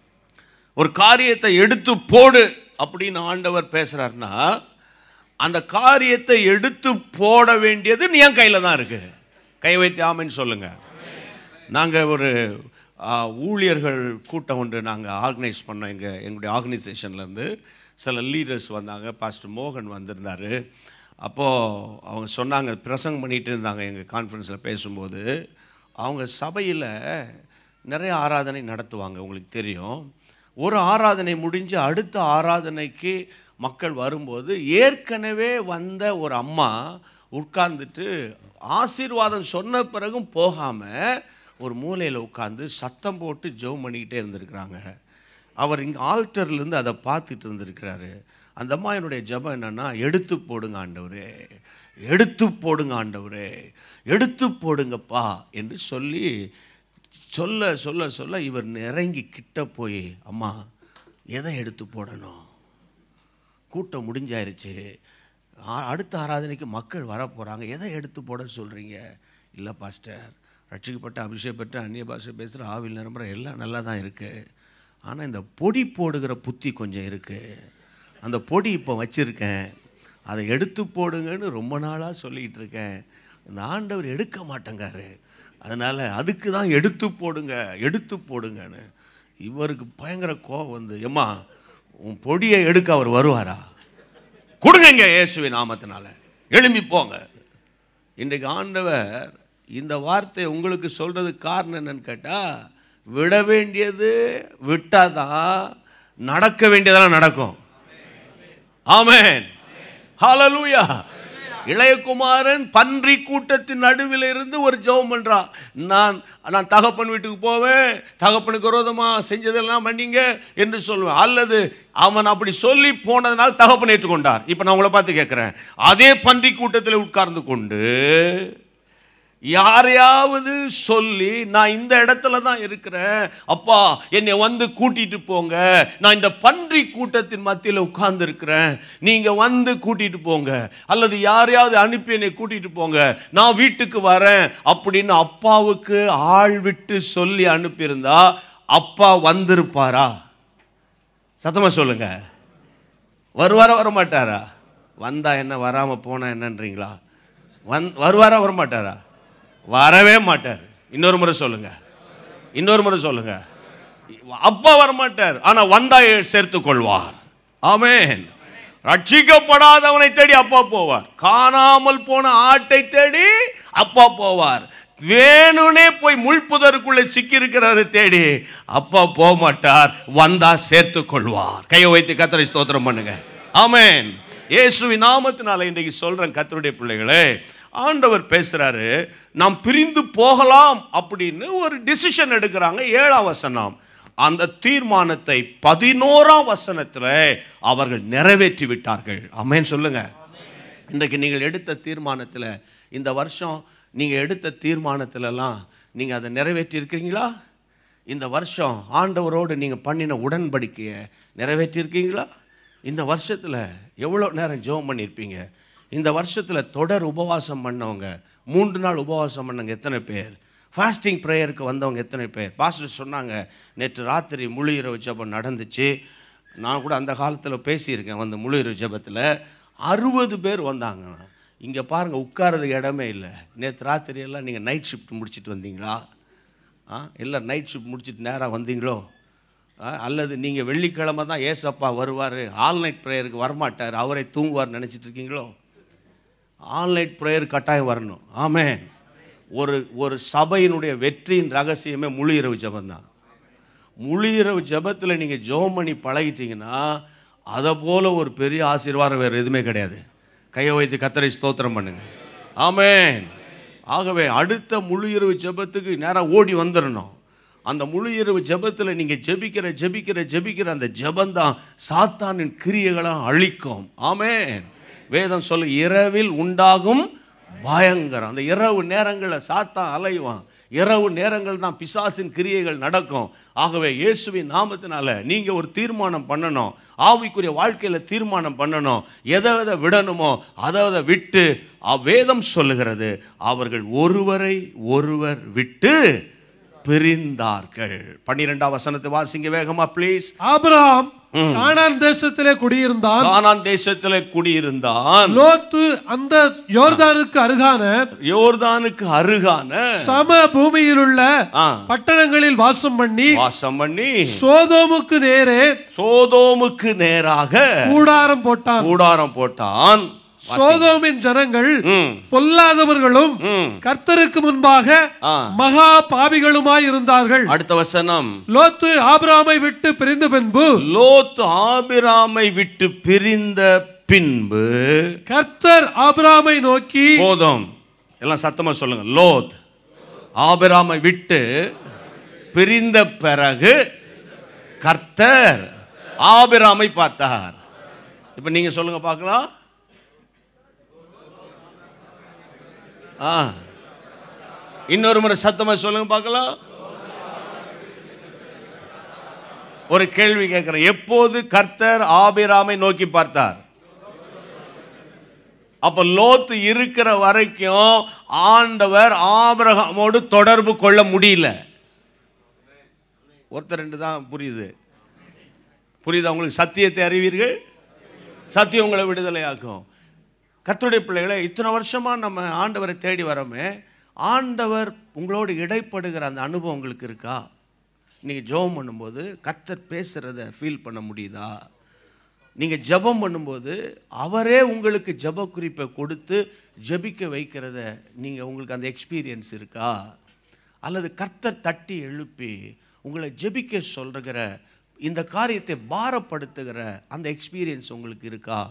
ஒரு காரியத்தை எடுத்து போடு அப்படின்னு ஆண்டவர் பேசுறாருன்னா அந்த காரியத்தை எடுத்து போட வேண்டியது நீ என் கையில் தான் இருக்கு கை வைத்து ஆமைன்னு சொல்லுங்க நாங்கள் ஒரு ஆ, ஊழியர்கள் கூட்டம் ஒன்று நாங்கள் ஆர்கனைஸ் பண்ணோம் எங்கள் எங்களுடைய ஆர்கனைசேஷன்லேருந்து சில லீடர்ஸ் வந்தாங்க பாஸ்டர் மோகன் வந்திருந்தார் அப்போது அவங்க சொன்னாங்க பிரசங்கம் பண்ணிட்டு இருந்தாங்க எங்கள் கான்ஃபரன்ஸில் பேசும்போது அவங்க சபையில் நிறைய ஆராதனை நடத்துவாங்க உங்களுக்கு தெரியும் ஒரு ஆராதனை முடிஞ்சு அடுத்த ஆராதனைக்கு மக்கள் வரும்போது ஏற்கனவே வந்த ஒரு அம்மா உட்கார்ந்துட்டு ஆசீர்வாதம் சொன்ன பிறகும் போகாமல் ஒரு மூலையில் உட்காந்து சத்தம் போட்டு ஜெபம் பண்ணிக்கிட்டே இருந்திருக்கிறாங்க அவர் இங்கே ஆல்டர்லேருந்து அதை பார்த்துட்டு இருந்திருக்கிறாரு அந்த அம்மா என்னுடைய ஜெபம் என்னன்னா எடுத்து போடுங்க ஆண்டவரே எடுத்து போடுங்க ஆண்டவரே எடுத்து போடுங்கப்பா என்று சொல்லி சொல்ல சொல்ல சொல்ல இவர் இறங்கி கிட்ட போய் அம்மா எதை எடுத்து போடணும் கூட்டம் முடிஞ்சாயிருச்சு ஆ- அடுத்த ஆராதனைக்கு மக்கள் வர போகிறாங்க எதை எடுத்து போட சொல்கிறீங்க இல்லை பாஸ்டர் ரட்சிக்கப்பட்ட அபிஷேகம் பெற்ற அந்நிய பாஷை பேசுகிற ஆவில் நிரம்புற எல்லாம் நல்லா தான் இருக்குது ஆனால் இந்த பொடி போடுகிற புத்தி கொஞ்சம் இருக்குது அந்த பொடி இப்போ வச்சுருக்கேன் அதை எடுத்து போடுங்கன்னு ரொம்ப நாளாக சொல்லிக்கிட்டு இருக்கேன் இந்த ஆண்டவர் எடுக்க மாட்டேங்காரு அதனால் அதுக்கு தான் எடுத்து போடுங்க எடுத்து போடுங்கன்னு இவருக்கு பயங்கர கோவம் வந்து எம்மா உன் பொடியை எடுக்க அவர் வருவாரா கொடுங்க இயேசுவின் நாமத்தினால எழும்பி போங்க இன்றைக்கு ஆண்டவர் இந்த வார்த்தை உங்களுக்கு சொல்றதுக்கு காரணம் என்னன்னு கேட்டால் விட வேண்டியது விட்டாதான் நடக்க வேண்டியதெல்லாம் நடக்கும் ஆமென் ஹalleluya இளையகுமாரன் பன்றி கூட்டத்தின் நடுவில் இருந்து ஒரு ஜெபம் பண்றான் நான் நான் தகப்பன் வீட்டுக்கு போவேன் தகப்பனுக்கு விரோதமா செஞ்சதெல்லாம் பண்ணீங்க என்று சொல்லுவேன் அல்லது அவன் அப்படி சொல்லி போனதனால் தகப்பன் ஏற்றுக்கொண்டார் இப்போ நான் உங்களை பார்த்து கேட்குறேன் அதே பன்றி கூட்டத்தில் உட்கார்ந்து கொண்டு யாரையாவது சொல்லி நான் இந்த இடத்துல தான் இருக்கிறேன் அப்பா என்னை வந்து கூட்டிட்டு போங்க நான் இந்த பன்றி கூட்டத்தின் மத்தியில் உட்கார்ந்து இருக்கிறேன் நீங்க வந்து கூட்டிட்டு போங்க அல்லது யாரையாவது அனுப்பி என்னை கூட்டிட்டு போங்க நான் வீட்டுக்கு வரேன் அப்படின்னு அப்பாவுக்கு ஆள் விட்டு சொல்லி அனுப்பியிருந்தா அப்பா வந்திருப்பாரா சத்தமா சொல்லுங்க வருவாரா வரமாட்டாரா வந்தா என்ன வராம போனா என்னன்றீங்களா வந் வருவாரா வரமாட்டாரா வரவே மாட்டார் இன்னொரு முறை சொல்லுங்க இன்னொரு முறை சொல்லுங்க அப்பா வரமாட்டார் ஆனா வந்தா சேர்த்துக் கொள்வார் ஆமென் ரட்சிக்கப்படாதவனை தேடி அப்பா போவார் காணாமல் போன ஆட்டை தேடி அப்பா போவார் வேணுனே போய் முள்புதருக்குள்ள சிக்கி இருக்கிறாரு தேடி அப்பா போக மாட்டார் வந்தா சேர்த்துக் கொள்வார் கையை வைத்து கத்தரை ஸ்தோத்திரம் பண்ணுங்க ஆமென் இயேசுவின் நாமத்தினால இன்றைக்கு சொல்றேன் கத்தருடைய பிள்ளைகளே ஆண்டவர் பேசுறாரு நாம் பிரிந்து போகலாம் அப்படின்னு ஒரு டிசிஷன் எடுக்கிறாங்க ஏழாம் வசனம் அந்த தீர்மானத்தை பதினோராம் வசனத்தில் அவர்கள் நிறைவேற்றி விட்டார்கள் ஆமென் சொல்லுங்க இன்றைக்கு நீங்கள் எடுத்த தீர்மானத்தில் இந்த வருஷம் நீங்கள் எடுத்த தீர்மானத்திலலாம் நீங்கள் அதை நிறைவேற்றி இருக்கிறீங்களா இந்த வருஷம் ஆண்டவரோடு நீங்கள் பண்ணின உடன்படிக்கையை நிறைவேற்றியிருக்கீங்களா இந்த வருஷத்தில் எவ்வளோ நேரம் ஜெபம் பண்ணியிருப்பீங்க இந்த வருஷத்தில் தொடர் உபவாசம் பண்ணவங்க மூன்று நாள் உபவாசம் பண்ணவங்க எத்தனை பேர் ஃபாஸ்டிங் ப்ரேயருக்கு வந்தவங்க எத்தனை பேர் பாஸ்டர் சொன்னாங்க நேற்று ராத்திரி முழு இரவு ஜெபம் நடந்துச்சு நான் கூட அந்த காலத்தில் பேசியிருக்கேன் வந்து முழு இரவு ஜெபத்தில் அறுபது பேர் வந்தாங்க இங்கே பாருங்கள் உட்காரதுக்கு இடமே இல்லை நேற்று ராத்திரி எல்லாம் நீங்கள் நைட் ஷிஃப்ட் முடிச்சிட்டு வந்தீங்களா ஆ இல்லை நைட் ஷிஃப்ட் முடிச்சிட்டு நேராக வந்தீங்களோ ஆ, அல்லது நீங்கள் வெள்ளிக்கிழமை தான் ஏசப்பா வருவார் ஆல் நைட் ப்ரேயருக்கு வரமாட்டார் அவரை தூங்குவார் நினச்சிட்டு இருக்கீங்களோ ஆல் நைட் ப்ரேயர் கட்டாயம் வரணும் ஆமென் ஒரு ஒரு சபையினுடைய வெற்றியின் ரகசியமே முழு இரவு ஜெபம்தான் முழு இரவு ஜெபத்தில் நீங்கள் ஜெபம் பண்ணி பழகிட்டீங்கன்னா அதை போல ஒரு பெரிய ஆசீர்வாதம் வேறு எதுவுமே கிடையாது கையை வைத்து கத்தரை ஸ்தோத்திரம் பண்ணுங்க ஆமென் ஆகவே அடுத்த முழு இரவு ஜெபத்துக்கு நேராக ஓடி வந்துடணும் அந்த முழு இரவு ஜெபத்தில் நீங்கள் ஜெபிக்கிற ஜெபிக்கிற ஜெபிக்கிற அந்த ஜெபந்தான் சாத்தானின் கிரியைகளை அழிக்கும் ஆமென் வேதம் சொல்லு இரவில் உண்டாகும் பயங்கரம் அந்த இரவு நேரங்களில் சாத்தான் அலைவான் இரவு நேரங்கள் தான் பிசாசின் கிரியைகள் நடக்கும் ஆகவே இயேசுவின் நாமத்தினால நீங்கள் ஒரு தீர்மானம் பண்ணணும் ஆவிக்குரிய வாழ்க்கையில் தீர்மானம் பண்ணணும் எதை எதை விடணுமோ அதை அதை விட்டு வேதம் சொல்லுகிறது அவர்கள் ஒருவரை ஒருவர் விட்டு பிரிந்தார்கள் பன்னிரெண்டாம் வசனத்தை வாசிங்க வேகமா ப்ளீஸ் ஆபிரகாம் கானான் தேசத்திலே குடியிருந்தான் கானான் தேசத்தில் குடியிருந்தான் லோத்து அந்த யோர்தானுக்கு அருகான யோர்தானுக்கு அருகான சம பூமியில் உள்ள ஆ, பட்டணங்களில் வாசம் பண்ணி வாசம் பண்ணி சோதோமுக்கு நேரே சோதோமுக்கு நேராக கூடாரம் போட்டான் கூடாரம் போட்டான் சோதோமின் ஜனங்கள் ம், பொல்லாதவர்களும் ம். கர்த்தருக்கு முன்பாக ஆ. மகா பாவிகளுமாய் இருந்தார்கள் அடுத்த வசனம் லோத்து ஆபிராமை விட்டு பிரிந்த பின்பு லோத் ஆபிராமை விட்டு பிரிந்த பின்பு கர்த்தர் ஆபிராமை நோக்கி போதும் எல்லாம் சத்தமா சொல்லுங்க லோத் ஆபிராமை விட்டு பிரிந்த பிறகு கர்த்தர் ஆபிராமை பார்த்தார் இப்போ நீங்க சொல்லுங்க பார்க்கலாம் ஆ இன்னொரு முறை சத்தமா சொல்லுங்க பார்க்கலாம் ஒரு கேள்வி கேட்கிறேன் எப்போது கர்த்தர் ஆபிராமை நோக்கி பார்த்தார் அப்ப லோத்து இருக்கிற வரைக்கும் ஆண்டவர் ஆபிரகாமோடு தொடர்பு கொள்ள முடியல ஒருத்தர் ரெண்டு தான் புரியுது புரியுதா உங்களுக்கு சத்தியத்தை அறிவீர்கள் சத்தியம் உங்களை விடுதலையாக்கும் கர்த்தருடைய பிள்ளைகளை இத்தனை வருஷமா நம்ம ஆண்டவரை தேடி வரோமே ஆண்டவர் உங்களோடு இடைப்படுகிற அந்த அனுபவம் உங்களுக்கு இருக்கா நீங்கள் ஜெபம் பண்ணும்போது கர்த்தர் பேசுகிறத ஃபீல் பண்ண முடியுதா நீங்கள் ஜெபம் பண்ணும்போது அவரே உங்களுக்கு ஜெப குறிப்பை கொடுத்து ஜெபிக்க வைக்கிறத நீங்கள் உங்களுக்கு அந்த எக்ஸ்பீரியன்ஸ் இருக்கா அல்லது கர்த்தர் தட்டி எழுப்பி உங்களை ஜெபிக்க சொல்கிற இந்த காரியத்தை பாரப்படுத்துகிற அந்த எக்ஸ்பீரியன்ஸ் உங்களுக்கு இருக்கா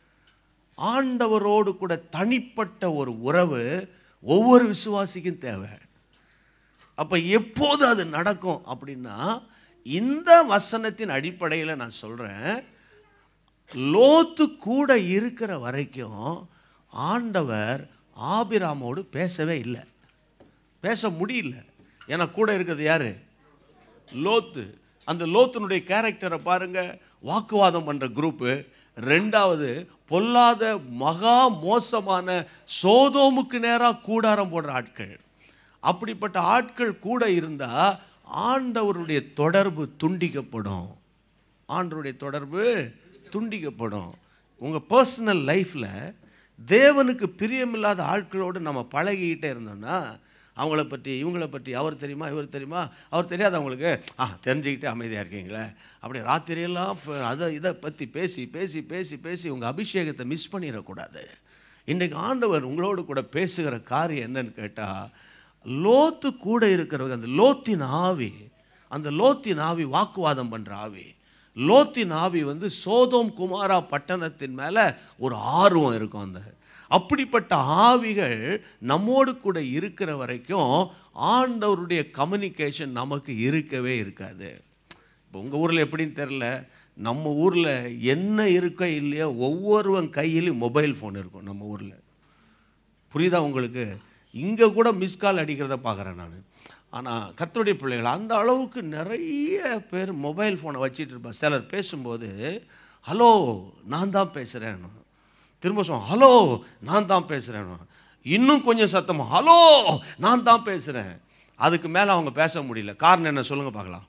ஆண்டவரோடு கூட தனிப்பட்ட ஒரு உறவு ஒவ்வொரு விசுவாசிக்கும் தேவை அப்போ எப்போது அது நடக்கும் அப்படின்னா இந்த வசனத்தின் அடிப்படையில் நான் சொல்கிறேன் லோத்து கூட இருக்கிற வரைக்கும் ஆண்டவர் ஆபிராமோடு பேசவே இல்லை பேச முடியல ஏன்னா கூட இருக்கிறது யாரு லோத்து அந்த லோத்துனுடைய கேரக்டரை பாருங்க வாக்குவாதம் பண்ற குரூப்பு ரெண்டாவது பொல்லாத மகா மோசமான சோதோமுக்கு நேராக கூடாரம் போடுற ஆட்கள் அப்படிப்பட்ட ஆட்கள் கூட இருந்தா ஆண்டவருடைய தொடர்பு துண்டிக்கப்படும் ஆண்டவருடைய தொடர்பு துண்டிக்கப்படும் உங்கள் பர்சனல் லைஃப்பில் தேவனுக்கு பிரியமில்லாத ஆட்களோடு நம்ம பழகிக்கிட்டே இருந்தோம்னா அவங்கள பற்றி இவங்கள பற்றி அவர் தெரியுமா இவர் தெரியுமா அவர் தெரியாது அவங்களுக்கு ஆ தெரிஞ்சுக்கிட்டு அமைதியாக இருக்கீங்களே அப்படி ராத்திரியெல்லாம் ஃப- அதை இதை பற்றி பேசி பேசி பேசி பேசி உங்கள் அபிஷேகத்தை மிஸ் பண்ணிடக்கூடாது இன்றைக்கு ஆண்டவர் உங்களோடு கூட பேசுகிற காரியம் என்னன்னு கேட்டால் லோத்து கூட இருக்கிறவங்க அந்த லோத்தின் ஆவி அந்த லோத்தின் ஆவி வாக்குவாதம் பண்ணுற ஆவி லோத்தின் ஆவி வந்து சோதோம் குமாரா பட்டணத்தின் மேலே ஒரு ஆர்வம் இருக்கும் அந்த அப்படிப்பட்ட ஆவிகள் நம்மோடு கூட இருக்கிற வரைக்கும் ஆண்டவருடைய கம்யூனிகேஷன் நமக்கு இருக்கவே இருக்காது இப்போ உங்கள் ஊரில் எப்படின்னு தெரில நம்ம ஊரில் என்ன இருக்கோ இல்லையோ ஒவ்வொருவன் கையிலையும் மொபைல் ஃபோன் இருக்கும் நம்ம ஊரில் புரியுதா உங்களுக்கு இங்கே கூட மிஸ் கால் அடிக்கிறத பார்க்குறேன் நான் ஆனால் கர்த்தருடைய பிள்ளைகள் அந்த அளவுக்கு நிறைய பேர் மொபைல் ஃபோனை வச்சிட்டு இருப்பாங்க சிலர் பேசும்போது ஹலோ நான் தான் பேசுகிறேன் திரும்ப சொல்லுவோம் ஹலோ நான் தான் பேசுகிறேன் இன்னும் கொஞ்சம் சத்தமாக ஹலோ நான் தான் பேசுகிறேன் அதுக்கு மேலே அவங்க பேச முடியல காரணம் என்ன சொல்லுங்கள் பார்க்கலாம்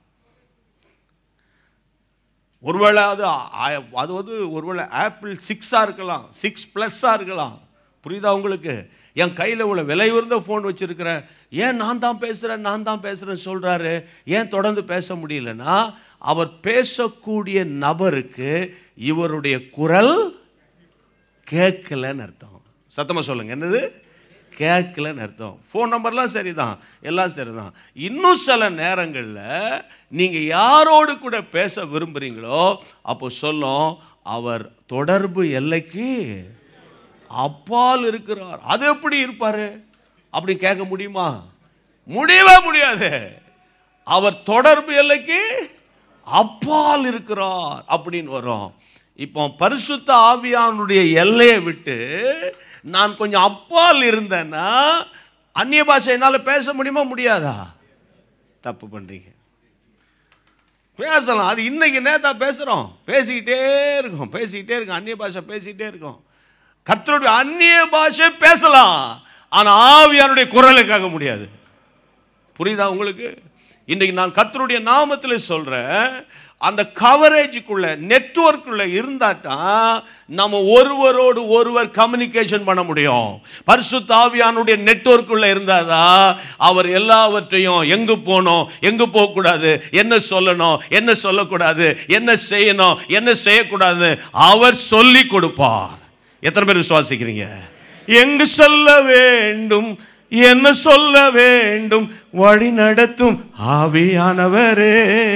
ஒருவேளை அது ஆ- அது வந்து ஒருவேளை ஆப்பிள் சிக்ஸாக இருக்கலாம் சிக்ஸ் ப்ளஸ்ஸாக இருக்கலாம் புரியுதா உங்களுக்கு என் கையில் உள்ள விலை உயர்ந்த ஃபோன் வச்சுருக்கிறேன் ஏன் நான் தான் பேசுகிறேன் நான் தான் பேசுகிறேன்னு சொல்கிறாரு ஏன் தொடர்ந்து பேச முடியலன்னா அவர் பேசக்கூடிய நபருக்கு இவருடைய குரல் கேட்கலன்னு அர்த்தம் சத்தமாக சொல்லுங்க என்னது கேட்கலன்னு அர்த்தம் ஃபோன் நம்பர்லாம் சரிதான் எல்லாம் சரிதான் இன்னும் சில நேரங்களில் நீங்கள் யாரோடு கூட பேச விரும்புகிறீங்களோ அப்போ சொல்லும் அவர் தொடர்பு எல்லைக்கு அப்பால் இருக்கிறார் அது எப்படி இருப்பார் அப்படி கேட்க முடியுமா முடியவே முடியாது அவர் தொடர்பு எல்லைக்கு அப்பால் இருக்கிறார் அப்படின்னு வரும் இப்போ பரிசுத்த ஆவியானுடைய எல்லையை விட்டு நான் கொஞ்சம் அப்பால் இருந்தேன்னா அந்நிய பாஷை என்னால் பேச முடியுமா முடியாதா தப்பு பண்ணுறீங்க பேசலாம் அது இன்னைக்கு நேத்தா பேசுகிறோம் பேசிக்கிட்டே இருக்கோம் பேசிக்கிட்டே இருக்கோம் அந்நிய பாஷை பேசிக்கிட்டே இருக்கோம் கர்த்தருடைய அந்நிய பாஷை பேசலாம் ஆனால் ஆவியானுடைய குரலை கேட்க முடியாது புரியுதா உங்களுக்கு இன்றைக்கு நான் கர்த்தருடைய நாமத்தில் சொல்கிறேன் அந்த கவரேஜுக்குள்ள நெட்வொர்க்குள்ள இருந்தாதான் நம்ம ஒருவரோடு ஒருவர் கம்யூனிகேஷன் பண்ண முடியும் பரிசுத்த ஆவியானுடைய நெட்வொர்க்குள்ள இருந்தாதான் அவர் எல்லாவற்றையும் எங்கு போகணும் எங்கு போகக்கூடாது என்ன சொல்லணும் என்ன சொல்லக்கூடாது என்ன செய்யணும் என்ன செய்யக்கூடாது அவர் சொல்லி கொடுப்பார் எத்தனை பேர் விசுவாசிக்கிறீங்க எங்கு சொல்ல வேண்டும் என்ன சொல்ல வேண்டும் வழி நடத்தும் ஆவியானவரே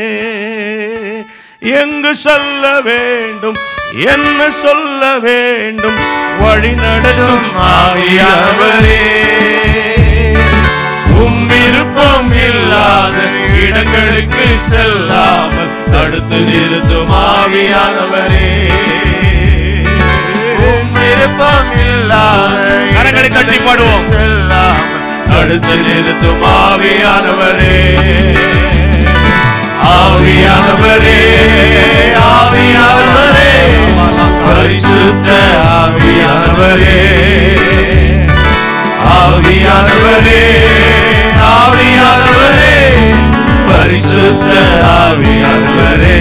எங்கு சொல்ல வேண்டும் என்ன சொல்ல வேண்டும் வழி நடத்தும் ஆவியானவரே உம் விருப்பம் இல்லாத இடங்களுக்கு செல்லாமல் தடுத்து நிறுத்தும் ஆவியானவரே உம் விருப்பம் இல்லாத கரங்களை தட்டி பாடுவோம் செல்லாமல் தடுத்து நிறுத்தும் ஆவியானவரே ஆவியானவரே ஆவியானவரே பரிசுத்த ஆவியானவரே ஆவியானவரே ஆவியானவரே பரிசுத்த ஆவியானவரே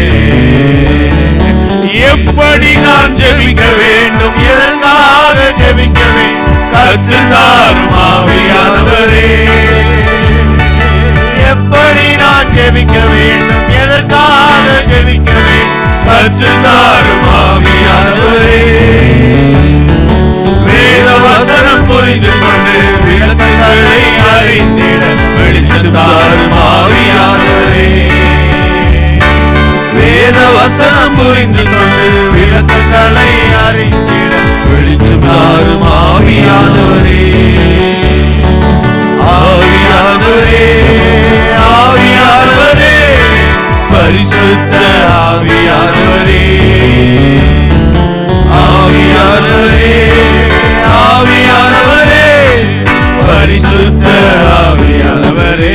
எப்படி நான் ஜெபிக்க வேண்டும் எதற்காக ஜெபிக்க வேண்டும் கற்றுத்தாரும் ஆவியானவரே எப்படி நான் ஜெபிக்க வேண்டும் எதற்காக ஜெபிக்க வேண்டும் கற்றுத்தாரும் ஆவியானவரே வேத வசனம் புரிந்து கொண்டு விளக்குகளை அறிந்திட வெளிச்சத்தாரும் ஆவியானவரே வேத வசனம் புரிந்து கொண்டு விளக்குகளை அறிந்திட வெளிச்சத்தாரும் ஆவியானவரே ஆவியானவரே ஆவியானவரே பரிசுத்த ஆவியானவரே ஆவியானவரே ஆவியானவரே பரிசுத்த ஆவியானவரே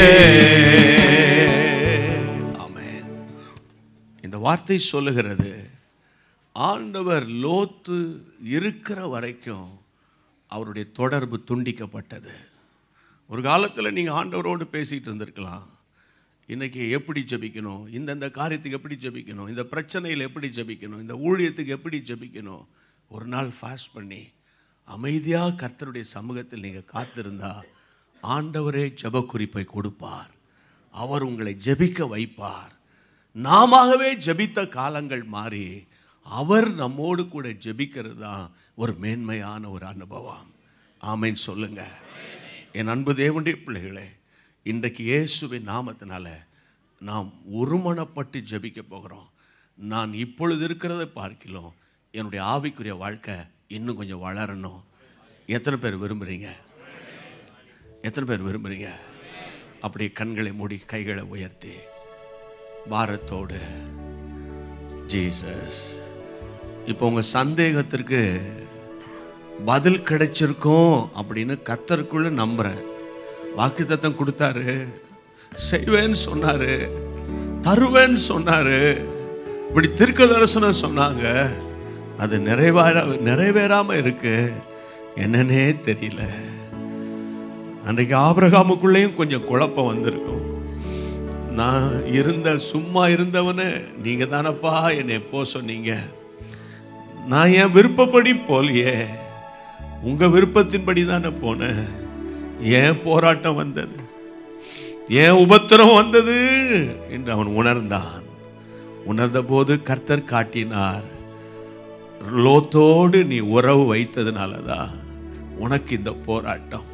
ஆமென் இந்த வார்த்தை சொல்லுகிறது ஆண்டவர் லோத்து இருக்கிற வரைக்கும் அவருடைய தொடர்பு துண்டிக்கப்பட்டது ஒரு காலத்தில் நீங்கள் ஆண்டவரோடு பேசிகிட்டு இருந்திருக்கலாம் இன்னைக்கு எப்படி ஜெபிக்கணும் இந்தந்த காரியத்துக்கு எப்படி ஜெபிக்கணும் இந்த பிரச்சனையில் எப்படி ஜெபிக்கணும் இந்த ஊழியத்துக்கு எப்படி ஜெபிக்கணும் ஒரு நாள் ஃபாஸ்ட் பண்ணி அமைதியாக கர்த்தருடைய சமூகத்தில் நீங்கள் காத்திருந்தா ஆண்டவரே ஜெப குறிப்பை கொடுப்பார் அவர் உங்களை ஜெபிக்க வைப்பார் நாமவே ஜெபித்த காலங்கள் மாறி அவர் நம்மோடு கூட ஜெபிக்கிறது தான் ஒரு மேன்மையான ஒரு அனுபவம் ஆமென் சொல்லுங்க என் அன்பு தேவனுடைய பிள்ளைகளே இன்றைக்கு இயேசுவின் நாமத்தினால நாம் ஒருமனப்பட்டு ஜெபிக்க போகிறோம் நான் இப்பொழுது இருக்கிறதை பார்க்கலாம் என்னுடைய ஆவிக்குரிய வாழ்க்கை இன்னும் கொஞ்சம் வளரணும் எத்தனை பேர் விரும்புகிறீங்க எத்தனை பேர் விரும்புகிறீங்க அப்படியே கண்களை மூடி கைகளை உயர்த்தி பாரத்தோடு ஜீசஸ் இப்போ உங்கள் சந்தேகத்திற்கு பதில் கிடைச்சிருக்கும் அப்படின்னு கத்தருக்குள்ள நம்புகிறேன் வாக்குத்தத்தம் கொடுத்தாரு செய்வேன்னு சொன்னாரு தருவேன்னு சொன்னாரு இப்படி திருக்க தரிசனம் சொன்னாங்க அது நிறைவேற நிறைவேறாம இருக்கு என்னன்னே தெரியல அன்றைக்கு ஆபிரகாமுக்குள்ளேயும் கொஞ்சம் குழப்பம் வந்திருக்கும் நான் இருந்த சும்மா இருந்தவனே நீங்க தானப்பா என்னை போ சொன்னீங்க நான் என் விருப்பப்படி போலியே உங்க விருப்பத்தின்படி தானே போனேன் ஏன் போராட்டம் வந்தது ஏன் உபத்திரம் வந்தது என்று அவன் உணர்ந்தான் உணர்ந்த போது கர்த்தர் காட்டினார் லோத்தோடு நீ உறவு வைத்ததுனால தான் உனக்கு இந்த போராட்டம்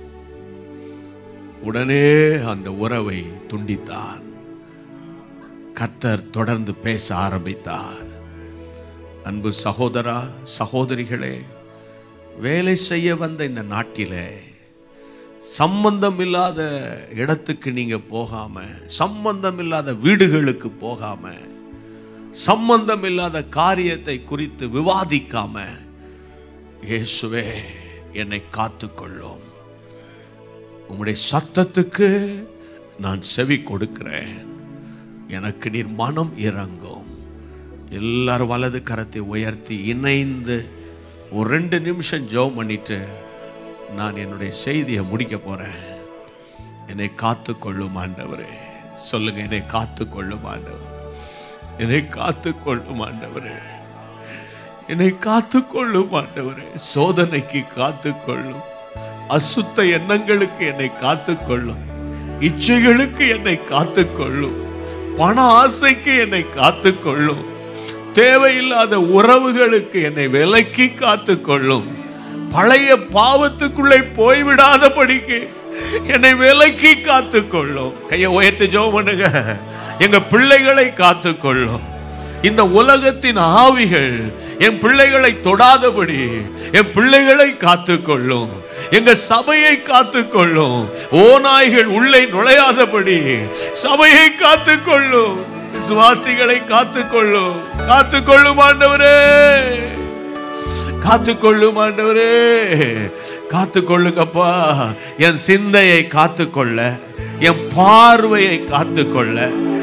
உடனே அந்த உறவை துண்டித்தான் கர்த்தர் தொடர்ந்து பேச ஆரம்பித்தார் அன்பு சகோதரா சகோதரிகளே வேலை செய்ய வந்த இந்த நாட்டிலே சம்பந்தம் இல்லாத இடத்துக்கு நீங்க போகாம சம்பந்தம் இல்லாத வீடுகளுக்கு போகாம சம்பந்தம் இல்லாத காரியத்தை குறித்து விவாதிக்காம இயேசுவே என்னை காத்துக்கொள்ளும் உம்முடைய சத்தத்துக்கு நான் செவி கொடுக்கிறேன் எனக்கு நீர் மனம் இறங்கும் எல்லாரும் வலது கரத்தை உயர்த்தி இணைந்து ஒரு ரெண்டு நிமிஷம் ஜெபம் பண்ணிட்டு நான் என்னுடைய செய்தியை முடிக்க போறேன் என்னை காத்து கொள்ளும் ஆண்டவரே சொல்லுங்க என்னை காத்து கொள்ளும் ஆண்டவர் என்னை காத்து கொள்ளும் ஆண்டவரே என்னை காத்து கொள்ளும் ஆண்டவரே சோதனைக்கு காத்து கொள்ளும் அசுத்த எண்ணங்களுக்கு என்னை காத்து கொள்ளும் இச்சைகளுக்கு என்னை காத்து கொள்ளும் பண ஆசைக்கு என்னை காத்து கொள்ளும் தேவையில்லாத உறவுகளுக்கு என்னை விலக்கி காத்து கொள்ளும் பழைய பாவத்துக்குள்ளே போய்விடாதபடிக்கு என்னை விலக்கி காத்து கொள்ளும் கையை உயர்த்தி ஜெபம் பண்ணுங்க எங்க பிள்ளைகளை காத்து கொள்ளும் இந்த உலகத்தின் ஆவிகள் என் பிள்ளைகளை தொடாதபடி என் பிள்ளைகளை காத்துக்கொள்ளும் எங்க சபையை காத்துக்கொள்ளும் ஓநாய்கள் உள்ளே நுழையாதபடி சபையை காத்துக்கொள்ளும் விசுவாசிகளை காத்துக்கொள்ளும் காத்துக்கொள்ளும் ஆண்டவரே காத்துக்கொள்ளும் ஆண்டவரே காத்துக்கொள்ளுங்கப்பா என் சிந்தையை காத்துக்கொள்ள என் பார்வையை காத்துக்கொள்ள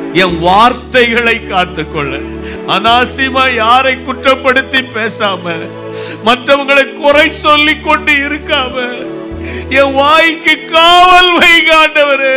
என் வார்த்தைகளை காத்துக்கொள்ள அனாசிமா யாரை குற்றப்படுத்தி பேசாம மற்றவங்களை குறை சொல்லி கொண்டு இருக்காம என் வாய்க்கு காவல் வைங்க ஆண்டவரே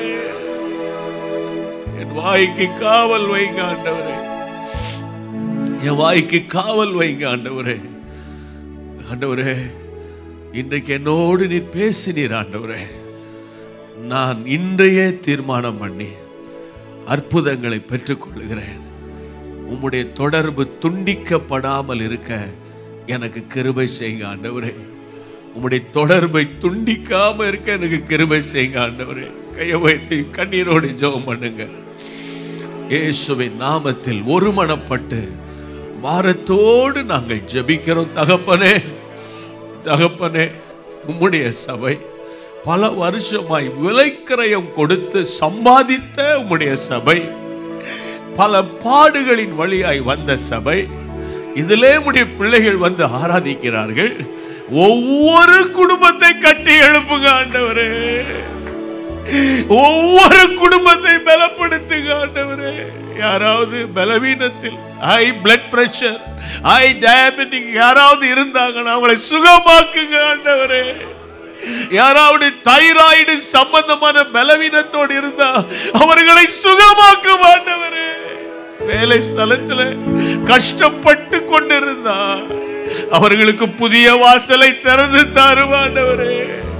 என் வாய்க்கு காவல் வைங்க ஆண்டவரே என் வாய்க்கு காவல் வைங்க ஆண்டவரே ஆண்டவரே இன்றைக்கு என்னோடு நீர் பேசினீர் ஆண்டவரே நான் இன்றையே தீர்மானம் பண்ணி அற்புதங்களை பெற்றுக்கொள்கிறேன் உம்முடைய தொடர்பு துண்டிக்கப்படாமல் இருக்க எனக்கு கிருபை செய்யுங்க ஆண்டவரே உம்முடைய தொடர்பை துண்டிக்காம இருக்க எனக்கு கிருபை செய்யுங்க ஆண்டவரே கையை வைத்து கண்ணீரோடு ஜெபம் பண்ணுங்க இயேசுவின் நாமத்தில் ஒருமனப்பட்டு வாரத்தோடு நாங்கள் ஜெபிக்கிறோம் தகப்பனே தகப்பனே உம்முடைய சபை பல வருஷமாய் விலைக்கிரயம் கொடுத்து சம்பாதித்த உம்முடைய சபை பல பாடுகளின் வழியாய் வந்த சபை இதிலே உடைய பிள்ளைகள் வந்து ஆராதிக்கிறார்கள் ஒவ்வொரு குடும்பத்தை கட்டி எழுப்புங்க ஆண்டவரே ஒவ்வொரு குடும்பத்தை பலப்படுத்துங்க ஆண்டவரே யாராவது பலவீனத்தில் high blood pressure high diabetic யாராவது இருந்தாங்கன்னா அவங்களை சுகமாக்குங்க ஆண்டவரே யாராவது தைராய்டு சம்பந்தமான பலவீனத்தோடு இருந்தா அவர்களை சுகமாக்கும் ஆண்டவரே வேலை ஸ்தலத்துல கஷ்டப்பட்டு கொண்டிருந்தா அவர்களுக்கு புதிய வாசலை திறந்து தருவாண்டவரே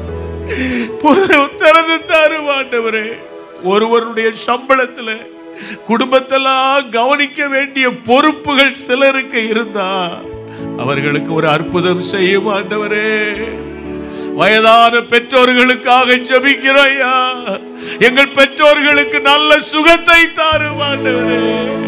திறந்து தருவாண்டவரே ஒருவருடைய சம்பளத்துல குடும்பத்தெல்லாம் கவனிக்க வேண்டிய பொறுப்புகள் சிலருக்கு இருந்தா அவர்களுக்கு ஒரு அற்புதம் செய்யும் ஆண்டவரே வயதான பெற்றோர்களுக்காக ஜெபிக்கிறோயா எங்கள் பெற்றோர்களுக்கு நல்ல சுகத்தை தாரும் ஆண்டவரே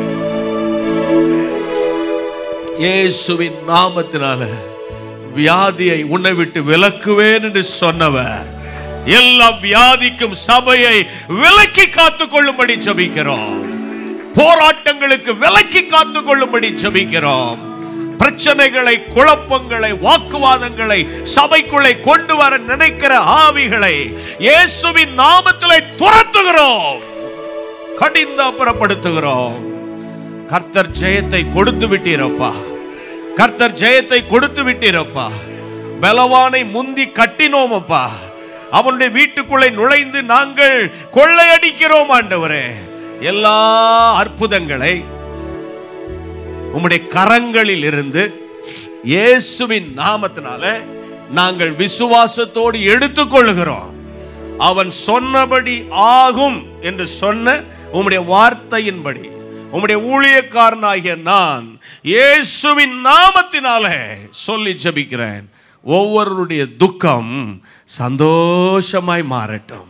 இயேசுவின் நாமத்தினால வியாதியை உன்னை விட்டு விலக்குவேன் என்று சொன்னவர் எல்லா வியாதிக்கும் சபையை விலக்கி காத்துக் கொள்ளும்படி ஜெபிக்கிறோம் போராட்டங்களுக்கு விலக்கி காத்துக் கொள்ளும்படி ஜெபிக்கிறோம் பிரச்சனைகளை குழப்பங்களை வாக்குவாதங்களை சபைக்குள்ளே கொண்டு வர நினைக்கிற ஆவிகளை இயேசுவின் நாமத்திலே துரத்துகிறோம் கடிந்து அப்புறப்படுத்துகிறோம் கர்த்தர் ஜெயத்தை கொடுத்து விட்டீரப்பா கர்த்தர் ஜெயத்தை கொடுத்து விட்டீரப்பா பலவானை முந்தி கட்டினோமப்பா அவனுடைய வீட்டுக்குள்ளே நுழைந்து நாங்கள் கொள்ளையடிக்கிறோம் ஆண்டவரே எல்லா அற்புதங்களை உம்முடைய கரங்களில் இருந்து இயேசுவின் நாமத்தினால நாங்கள் விசுவாசத்தோடு எடுத்துக்கொள்ளுகிறோம் அவன் சொன்னபடி ஆகும் என்று சொன்ன உம்முடைய வார்த்தையின்படி உம்முடைய ஊழியக்காரனாகிய நான் இயேசுவின் நாமத்தினாலே சொல்லி ஜெபிக்கிறேன் ஒவ்வொருடைய துக்கம் சந்தோஷமாய் மாறட்டும்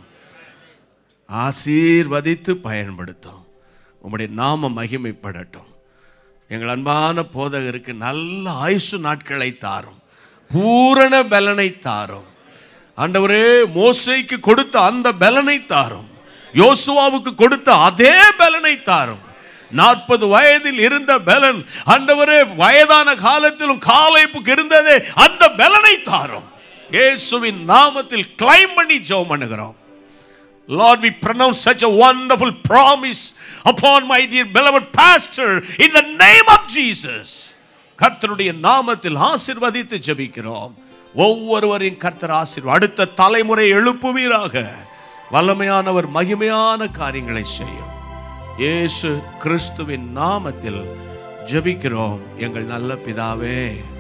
ஆசீர்வதித்து பயன்படுத்தும் உம்முடைய நாம மகிமைப்படட்டும் எங்கள் அன்பான போதகருக்கு நல்ல ஆயுசு நாட்களை தாரும் பூரண பலனை தாரும் ஆண்டவரே மோசைக்கு கொடுத்த அந்த பலனை தாரும் யோசுவாவுக்கு கொடுத்த அதே பலனை தாரும் நாற்பது வயதில் இருந்த பலன் ஆண்டவரே வயதான காலத்திலும் காலைப்புக்கு இருந்ததே அந்த பலனை தாரும் இயேசுவின் நாமத்தில் கிளைம் பண்ணி ஜெபம் பண்ணுகிறோம் Lord, we pronounce such a wonderful promise upon my dear beloved pastor in the name of Jesus. கர்த்தருடைய நாமத்தில் ஆசிர்வதித்து ஜெபிக்கிறோம் ஒவ்வொருவரின் கர்த்தர் ஆசீர்வாதம் அடுத்த தலைமுறை எழுப்புவீராக வல்லமையானவர் மகிமையான காரியங்களை செய்யும் இயேசு கிறிஸ்துவின் நாமத்தில் ஜெபிக்கிறோம் எங்கள் நல்ல பிதாவே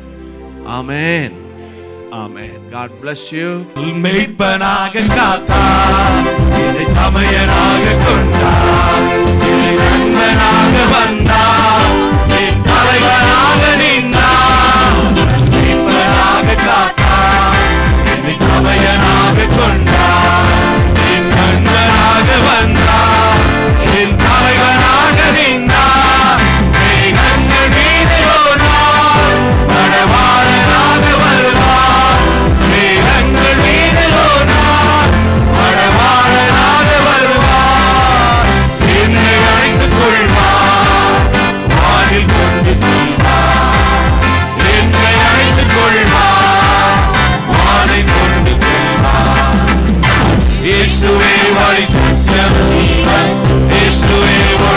amen amen God bless you மெய்ப்பனாக காத்தார் என்னை தமையனாக கொண்டார் என்னை நண்பனாக வந்தார் என் தலைவனாக நின்றார் மெய்ப்பனாக காத்தார் என்னை தமையனாக கொண்டார் என் நண்பனாக வந்தார் என் தலைவனாக நின்றார் மேகங்கள் மீது ஓனார் நடவாளனாக வருவார் மேகங்கள் மீது ஓனார் நடவாளனாக வருவார் என்னை அழைத்துக் கொள்வார் வானில் கொண்டு செல்வார் என்னை அழைத்துக் கொள்வார் வானை கொண்டு செல்வார் இயேசுவே வழி சத்தியம் ஜீவன். இயேசுவே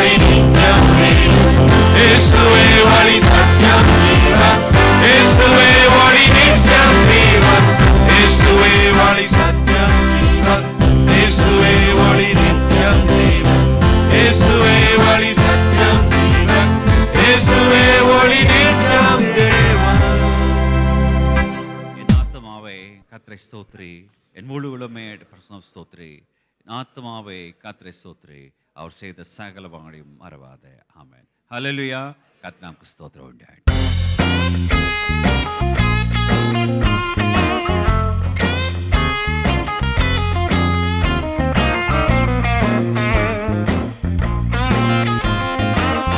ஸ்தோத்ரி என் முழு உளமே பிரசனம் ஸ்தோத்ரி என் ஆத்மாவே கத்திரை ஸ்தோத்ரி அவர் செய்த சகல பங்களையும் மறவாத ஆமென் ஹalleluya கத் நமக்கு ஸ்தோத்திரம் உண்டாயிட்டு